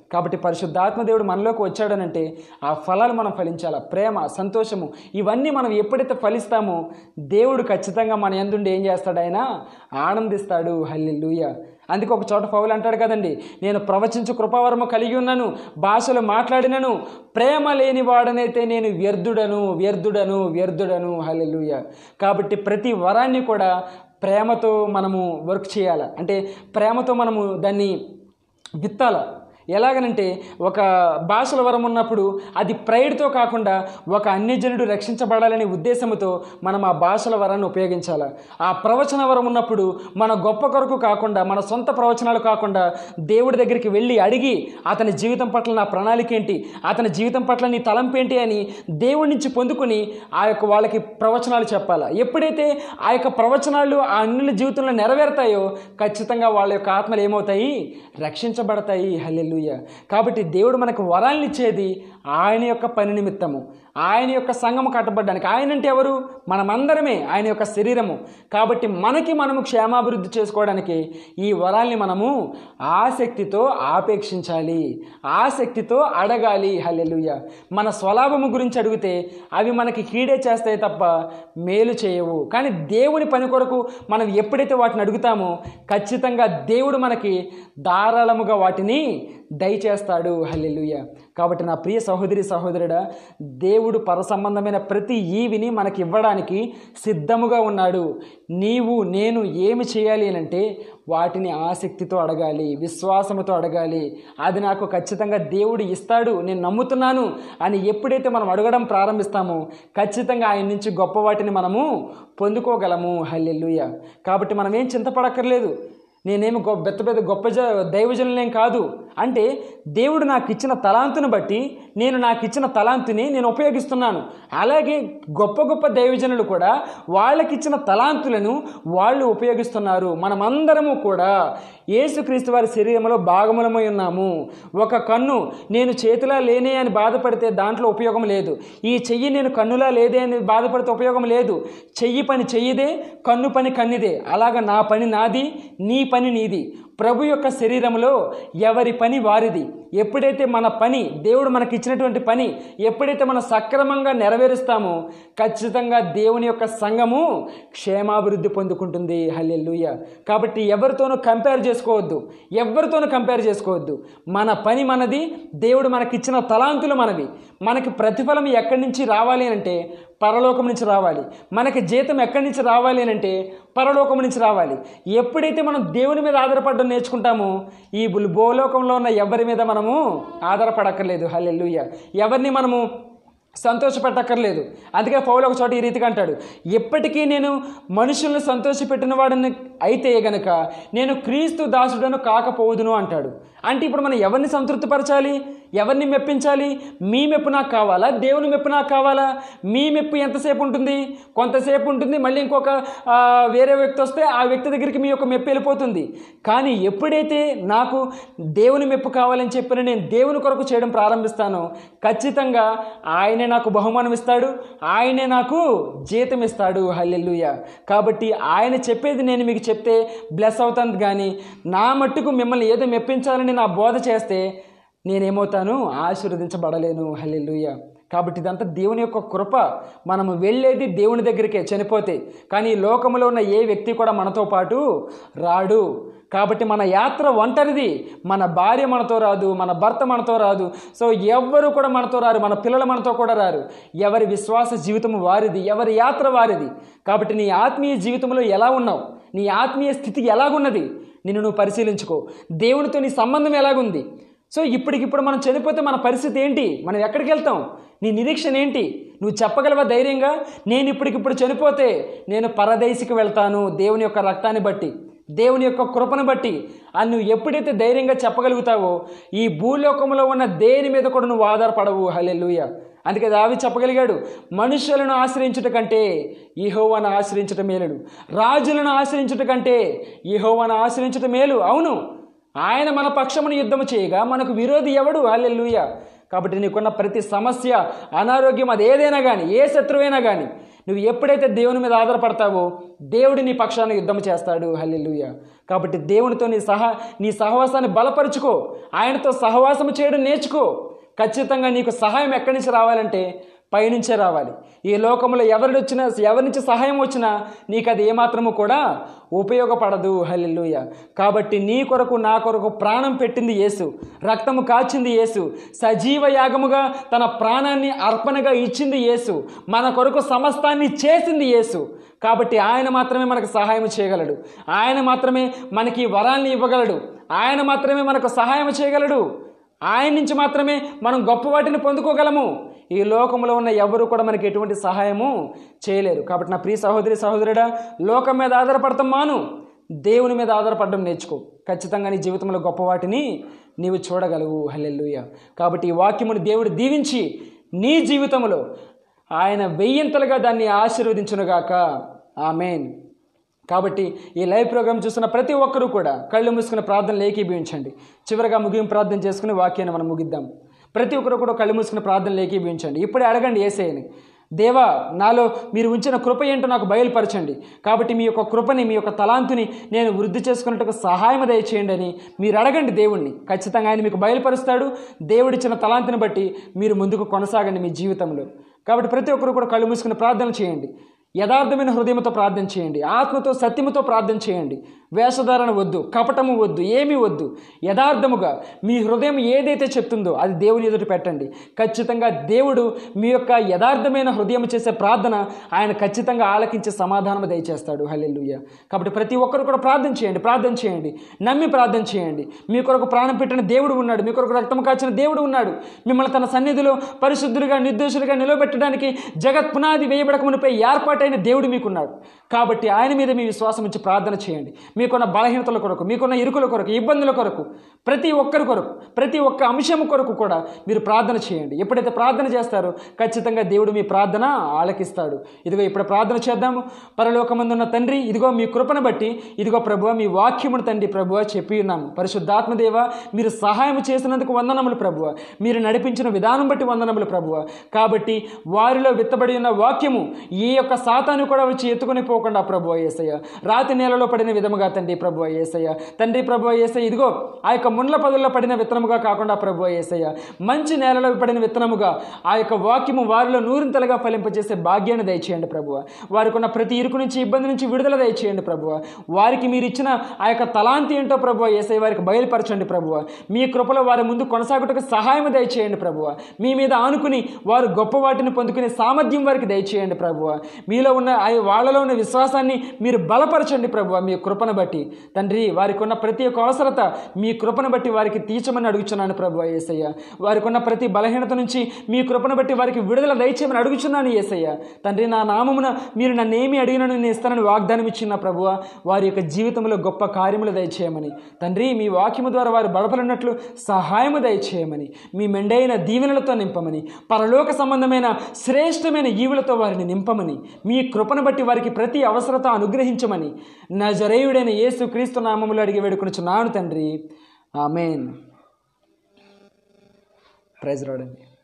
కాబట్టి పరిశుద్ధాత్మ దేవుడు మనలోకి వచ్చాడనంటే ఆ ఫలాలు మనం ఫలించాలి ప్రేమ సంతోషము ఇవన్నీ మనం ఎప్పుడైతే ఫలిస్తామో దేవుడు ఖచ్చితంగా మన ఎందుండి ఏం చేస్తాడు ఆయన ఆనందిస్తాడు హల్లెలూయ అందుకే ఒక చోట పౌలు అంటాడు కదండి నేను ప్రవచించు కృపావరము కలిగి ఉన్నాను భాషలు మాట్లాడినను ప్రేమ లేని వాడనైతే నేను వ్యర్థుడను వ్యర్థుడను వ్యర్థుడను హల్లెలూయ కాబట్టి ప్రతి వరాన్ని కూడా ప్రేమతో మనము వర్క్ చేయాలి అంటే ప్రేమతో మనము దాన్ని విత్తాల ఎలాగనంటే ఒక భాషల వరం ఉన్నప్పుడు అది ప్రైడ్తో కాకుండా ఒక అన్యజనుడు రక్షించబడాలనే ఉద్దేశంతో మనం ఆ భాషల వరాన్ని ఉపయోగించాలి ఆ ప్రవచన వరం ఉన్నప్పుడు మన గొప్ప కొరకు కాకుండా మన సొంత ప్రవచనాలు కాకుండా దేవుడి దగ్గరికి వెళ్ళి అడిగి అతని జీవితం పట్ల నా ప్రణాళిక ఏంటి అతని జీవితం పట్ల నీ తలంపు ఏంటి అని దేవుడి నుంచి పొందుకొని ఆ యొక్క వాళ్ళకి ప్రవచనాలు చెప్పాలి ఎప్పుడైతే ఆ యొక్క ప్రవచనాలు ఆ అన్యుల జీవితంలో నెరవేరుతాయో ఖచ్చితంగా వాళ్ళ యొక్క ఆత్మలు ఏమవుతాయి రక్షించబడతాయి హల్లెలూయ కాబట్టి దేవుడు మనకు వరాలను ఇచ్చేది ఆయన యొక్క పని నిమిత్తము ఆయన యొక్క సంఘము కట్టబడ్డానికి ఆయన అంటే ఎవరు మనమందరమే ఆయన యొక్క శరీరము కాబట్టి మనకి మనము క్షేమాభివృద్ధి చేసుకోవడానికి ఈ వరాల్ని మనము ఆసక్తితో ఆపేక్షించాలి ఆసక్తితో అడగాలి హల్లెలూయ మన స్వలాభము గురించి అడిగితే అవి మనకి కీడే చేస్తాయి తప్ప మేలు చేయవు కానీ దేవుని పని కొరకు మనం ఎప్పుడైతే వాటిని అడుగుతామో ఖచ్చితంగా దేవుడు మనకి ధారాళముగా వాటిని దయచేస్తాడు హల్లెలూయ కాబట్టి నా ప్రియ సహోదరి సహోదరుడా దేవుడు పర సంబంధమైన ప్రతి ఈవిని మనకి ఇవ్వడానికి సిద్ధముగా ఉన్నాడు నీవు నేను ఏమి చేయాలి అని అంటే వాటిని ఆసక్తితో అడగాలి విశ్వాసముతో అడగాలి అది నాకు ఖచ్చితంగా దేవుడు ఇస్తాడు నేను నమ్ముతున్నాను అని ఎప్పుడైతే మనం అడగడం ప్రారంభిస్తామో ఖచ్చితంగా ఆయన నుంచి గొప్ప వాటిని మనము పొందుకోగలము హల్లెలూయ కాబట్టి మనం ఏం చింతపడక్కర్లేదు నేనేమి గొప్ప పెద్ద పెద్ద గొప్ప జ దైవజనులేం కాదు అంటే దేవుడు నాకు ఇచ్చిన తలాంతుని బట్టి నేను నాకు ఇచ్చిన తలాంతుని నేను ఉపయోగిస్తున్నాను అలాగే గొప్ప గొప్ప దైవజనులు కూడా వాళ్ళకిచ్చిన తలాంతులను వాళ్ళు ఉపయోగిస్తున్నారు మనమందరము కూడా యేసుక్రీస్తు వారి శరీరంలో భాగములమై ఉన్నాము ఒక కన్ను నేను చేతిలా లేనే అని బాధపడితే దాంట్లో ఉపయోగం లేదు ఈ చెయ్యి నేను కన్నులా లేదే అని బాధపడితే ఉపయోగం లేదు చెయ్యి పని చెయ్యిదే కన్ను పని కన్నిదే అలాగ నా పని నాది నీ పని నీది ప్రభు యొక్క శరీరంలో ఎవరి పని వారిది ఎప్పుడైతే మన పని దేవుడు మనకి ఇచ్చినటువంటి పని ఎప్పుడైతే మనం సక్రమంగా నెరవేరుస్తామో ఖచ్చితంగా దేవుని యొక్క సంఘము క్షేమాభివృద్ధి పొందుకుంటుంది హల్లెలూయ కాబట్టి ఎవరితోనూ కంపేర్ చేసుకోవద్దు ఎవరితోనూ కంపేర్ చేసుకోవద్దు మన పని మనది దేవుడు మనకిచ్చిన తలాంతులు మనవి మనకి ప్రతిఫలం ఎక్కడి నుంచి రావాలి అంటే పరలోకం నుంచి రావాలి మనకి జీతం ఎక్కడి నుంచి రావాలి అని అంటే పరలోకం నుంచి రావాలి ఎప్పుడైతే మనం దేవుని మీద ఆధారపడడం నేర్చుకుంటామో ఈ భూ- భూలోకంలో ఉన్న ఎవరి మీద మనము ఆధారపడక్కర్లేదు హల్లెలూయ ఎవరిని మనము సంతోషపెట్టక్కర్లేదు అందుకే పౌలు ఒక చోట ఈ రీతిగా అంటాడు ఎప్పటికీ నేను మనుషులను సంతోషపెట్టిన వాడిని అయితే గనక నేను క్రీస్తు దాసుడను కాకపోదును అంటాడు అంటే ఇప్పుడు మనం ఎవరిని సంతృప్తిపరచాలి ఎవరిని మెప్పించాలి మీ మెప్పు నాకు కావాలా దేవుని మెప్పు నాకు కావాలా మీ మెప్పు ఎంతసేపు ఉంటుంది కొంతసేపు ఉంటుంది మళ్ళీ ఇంకొక ఆ, వేరే వ్యక్తి వస్తే ఆ వ్యక్తి దగ్గరికి మీ యొక్క మెప్పు వెళ్ళిపోతుంది కానీ ఎప్పుడైతే నాకు దేవుని మెప్పు కావాలని చెప్పిన నేను దేవుని కొరకు చేయడం ప్రారంభిస్తానో ఖచ్చితంగా ఆయనే నాకు బహుమానం ఇస్తాడు ఆయనే నాకు జీతం ఇస్తాడు హల్లెలూయ కాబట్టి ఆయన చెప్పేది నేను మీకు చెప్తే బ్లెస్ అవుతాను కానీ నా మట్టుకు మిమ్మల్ని ఏదో మెప్పించాలని నా బోధ చేస్తే నేనేమవుతాను ఆశీర్వదించబడలేను హల్లెలూయ కాబట్టి ఇదంతా దేవుని యొక్క కృప మనము వెళ్ళేది దేవుని దగ్గరికే చనిపోతే కానీ ఈ లోకంలో ఉన్న ఏ వ్యక్తి కూడా మనతో పాటు రాడు కాబట్టి మన యాత్ర ఒంటరిది మన భార్య మనతో రాదు మన భర్త మనతో రాదు సో ఎవ్వరు కూడా మనతో రారు మన పిల్లలు మనతో కూడా రారు ఎవరి విశ్వాస జీవితం వారిది ఎవరి యాత్ర వారిది కాబట్టి నీ ఆత్మీయ జీవితంలో ఎలా ఉన్నావు నీ ఆత్మీయ స్థితి ఎలాగున్నది నిన్ను నువ్వు పరిశీలించుకో దేవునితో నీ సంబంధం ఎలాగుంది సో ఇప్పటికిప్పుడు మనం చనిపోతే మన పరిస్థితి ఏంటి మనం ఎక్కడికి వెళ్తాం నీ నిరీక్షణ ఏంటి నువ్వు చెప్పగలవా ధైర్యంగా నేను ఇప్పటికిప్పుడు చనిపోతే నేను పరదేశికి వెళ్తాను దేవుని యొక్క రక్తాన్ని బట్టి దేవుని యొక్క కృపను బట్టి అని నువ్వు ఎప్పుడైతే ధైర్యంగా చెప్పగలుగుతావో ఈ భూలోకంలో ఉన్న దేని మీద కూడా నువ్వు ఆధారపడవు హల్లెలూయ అందుకే దావి చెప్పగలిగాడు మనుషులను ఆశ్రయించుట కంటే ఈహోవాను ఆశ్రయించుట మేలుడు రాజులను ఆశ్రయించుట కంటే ఈహోవాను ఆశ్రయించుట మేలు అవును ఆయన మన పక్షమును యుద్ధము చేయగా మనకు విరోధి ఎవడు హల్లెలూయ కాబట్టి నీకున్న ప్రతి సమస్య అనారోగ్యం అది ఏదైనా కానీ ఏ శత్రువైనా కానీ నువ్వు ఎప్పుడైతే దేవుని మీద ఆధారపడతావో దేవుడు నీ పక్షాన యుద్ధం చేస్తాడు హల్లెలూయ కాబట్టి దేవునితో నీ సహ నీ సహవాసాన్ని బలపరుచుకో ఆయనతో సహవాసం చేయడం నేర్చుకో ఖచ్చితంగా నీకు సహాయం ఎక్కడి నుంచి రావాలంటే పైనుంచే రావాలి ఈ లోకంలో ఎవరి వచ్చినా ఎవరి నుంచి సహాయం వచ్చినా నీకు అది ఏమాత్రము కూడా ఉపయోగపడదు హల్లెలూయ కాబట్టి నీ కొరకు నా కొరకు ప్రాణం పెట్టింది యేసు రక్తము కాచింది యేసు సజీవ యాగముగా తన ప్రాణాన్ని అర్పణగా ఇచ్చింది యేసు మన కొరకు సమస్తాన్ని చేసింది యేసు కాబట్టి ఆయన మాత్రమే మనకు సహాయం చేయగలడు ఆయన మాత్రమే మనకి ఈ వరాల్ని ఇవ్వగలడు ఆయన మాత్రమే మనకు సహాయం చేయగలడు ఆయన నుంచి మాత్రమే మనం గొప్ప వాటిని పొందుకోగలము ఈ లోకంలో ఉన్న ఎవరు కూడా మనకి ఎటువంటి సహాయము చేయలేరు కాబట్టి నా ప్రియ సహోదరి సహోదరుడా లోకం మీద ఆధారపడతాం మాను దేవుని మీద ఆధారపడడం నేర్చుకో ఖచ్చితంగా నీ జీవితంలో గొప్ప వాటిని నీవు చూడగలవు హల్లెలూయ కాబట్టి ఈ వాక్యమును దేవుడు దీవించి నీ జీవితంలో ఆయన వెయ్యింతలుగా దాన్ని ఆశీర్వదించునుగాక ఆమెన్ కాబట్టి ఈ లైవ్ ప్రోగ్రామ్ చూస్తున్న ప్రతి ఒక్కరూ కూడా కళ్ళు మూసుకుని ప్రార్థనలు ఏకీభవించండి చివరిగా ముగింపు ప్రార్థన చేసుకుని వాక్యాన్ని మనం ముగిద్దాం ప్రతి ఒక్కరు కూడా కళ్ళు మూసుకుని ప్రార్థనలు ఏకీభవించండి ఇప్పుడే అడగండి ఏసేయని దేవా నాలో మీరు ఉంచిన కృప ఏంటో నాకు బయలుపరచండి కాబట్టి మీ యొక్క కృపని మీ యొక్క తలాంతుని నేను వృద్ధి చేసుకున్నట్టుకు సహాయం దయచేయండి అని మీరు అడగండి దేవుణ్ణి ఖచ్చితంగా ఆయన మీకు బయలుపరుస్తాడు దేవుడిచ్చిన తలాంతిని బట్టి మీరు ముందుకు కొనసాగండి మీ జీవితంలో కాబట్టి ప్రతి ఒక్కరు కూడా కళ్ళు మూసుకుని ప్రార్థన చేయండి యథార్థమైన హృదయంతో ప్రార్థన చేయండి ఆత్మతో సత్యముతో ప్రార్థన చేయండి వేషధారణ వద్దు కపటము వద్దు ఏమీ వద్దు యథార్థముగా మీ హృదయం ఏదైతే చెప్తుందో అది దేవుని ఎదుట పెట్టండి ఖచ్చితంగా దేవుడు మీ యొక్క యథార్థమైన హృదయం చేసే ప్రార్థన ఆయన ఖచ్చితంగా ఆలకించే సమాధానం దయచేస్తాడు హల్లెలూయ కాబట్టి ప్రతి ఒక్కరు కూడా ప్రార్థన చేయండి ప్రార్థన చేయండి నమ్మి ప్రార్థన చేయండి మీ కొరకు ప్రాణం పెట్టిన దేవుడు ఉన్నాడు మీ కొరకు రక్తం కాచిన దేవుడు ఉన్నాడు మిమ్మల్ని తన సన్నిధిలో పరిశుద్ధులుగా నిర్దోషులుగా నిలబెట్టడానికి జగత్ పునాది వేయబడక మునిపై ఏర్పాటైన దేవుడు మీకున్నాడు కాబట్టి ఆయన మీద మీ విశ్వాసం ఉంచి ప్రార్థన చేయండి మీకున్న బలహీనతల కొరకు మీకున్న ఇరుకుల కొరకు ఇబ్బందుల కొరకు ప్రతి ఒక్కరి కొరకు ప్రతి ఒక్క అంశం కొరకు కూడా మీరు ప్రార్థన చేయండి ఎప్పుడైతే ప్రార్థన చేస్తారో ఖచ్చితంగా దేవుడు మీ ప్రార్థన ఆలకిస్తాడు ఇదిగో ఇప్పుడు ప్రార్థన చేద్దాము పరలోకమందున్న తండ్రి ఇదిగో మీ కృపను బట్టి ఇదిగో ప్రభువ మీ వాక్యమును తండ్రి ప్రభువ చెప్పి ఉన్నాము పరిశుద్ధాత్మదేవ మీరు సహాయం చేసినందుకు వందనములు ప్రభువ మీరు నడిపించిన విధానం బట్టి వందనములు ప్రభువ కాబట్టి వారిలో విత్తబడి ఉన్న వాక్యము ఈ యొక్క సాతాను కూడా వచ్చి ఎత్తుకొని పోకుండా ప్రభు ఏసయ్య రాతి నేలలో పడిన విధముగా తండ్రి ప్రభు ఏసయ్య తండ్రి ప్రభు ఏసయ్య ఇదిగో ఆ యొక్క ముండ్ల పదుల్లో పడిన విత్తనముగా కాకుండా ప్రభు ఏసయ్య మంచి నేలలో పడిన విత్తనముగా ఆ యొక్క వాక్యము వారిలో నూరింతలుగా ఫలింపజేసే భాగ్యాన్ని దయచేయండి ప్రభువ వారికి ఉన్న ప్రతి ఇరుకు నుంచి ఇబ్బంది నుంచి విడుదల దయచేయండి ప్రభువ వారికి మీరు ఇచ్చిన ఆ యొక్క తలాంతి ఏంటో ప్రభువ ఏసై వారికి బయలుపరచండి ప్రభువ మీ కృపలో వారి ముందు కొనసాగుటకు సహాయం దయచేయండి ప్రభువ మీ మీద ఆనుకుని వారు గొప్ప వాటిని పొందుకునే సామర్థ్యం వారికి దయచేయండి ప్రభువ మీలో ఉన్న ఆ వాళ్ళలో ఉన్న విశ్వాసాన్ని మీరు బలపరచండి ప్రభువ మీ కృపను బట్టి తండ్రి వారికి ఉన్న ప్రతి ఒక్క అవసరత మీ కృపను బట్టి వారికి తీర్చమని అడుగుచున్నాను ప్రభు ఏసయ్య వారికి ఉన్న ప్రతి బలహీనత నుంచి మీ కృపను బట్టి వారికి విడుదల దయచేయమని అడుగుచున్నాను ఏసయ్య తండ్రి నా నామమున మీరు నన్ను ఏమి అడిగినా నేను ఇస్తానని వాగ్దానం ఇచ్చిన ప్రభువ వారి యొక్క జీవితంలో గొప్ప కార్యములు దయచేయమని తండ్రి మీ వాక్యము ద్వారా వారు బలపడినట్లు సహాయము దయచేయమని మీ మెండైన దీవెనలతో నింపమని పరలోక సంబంధమైన శ్రేష్టమైన ఈవులతో వారిని నింపమని మీ కృపను బట్టి వారికి ప్రతి అవసరత అనుగ్రహించమని నా జరేయుడైన యేసు క్రీస్తు నామములు అడిగి వేడుకొనుచున్నాను తండ్రి ఆమెన్ ప్రైజ్ రాడండి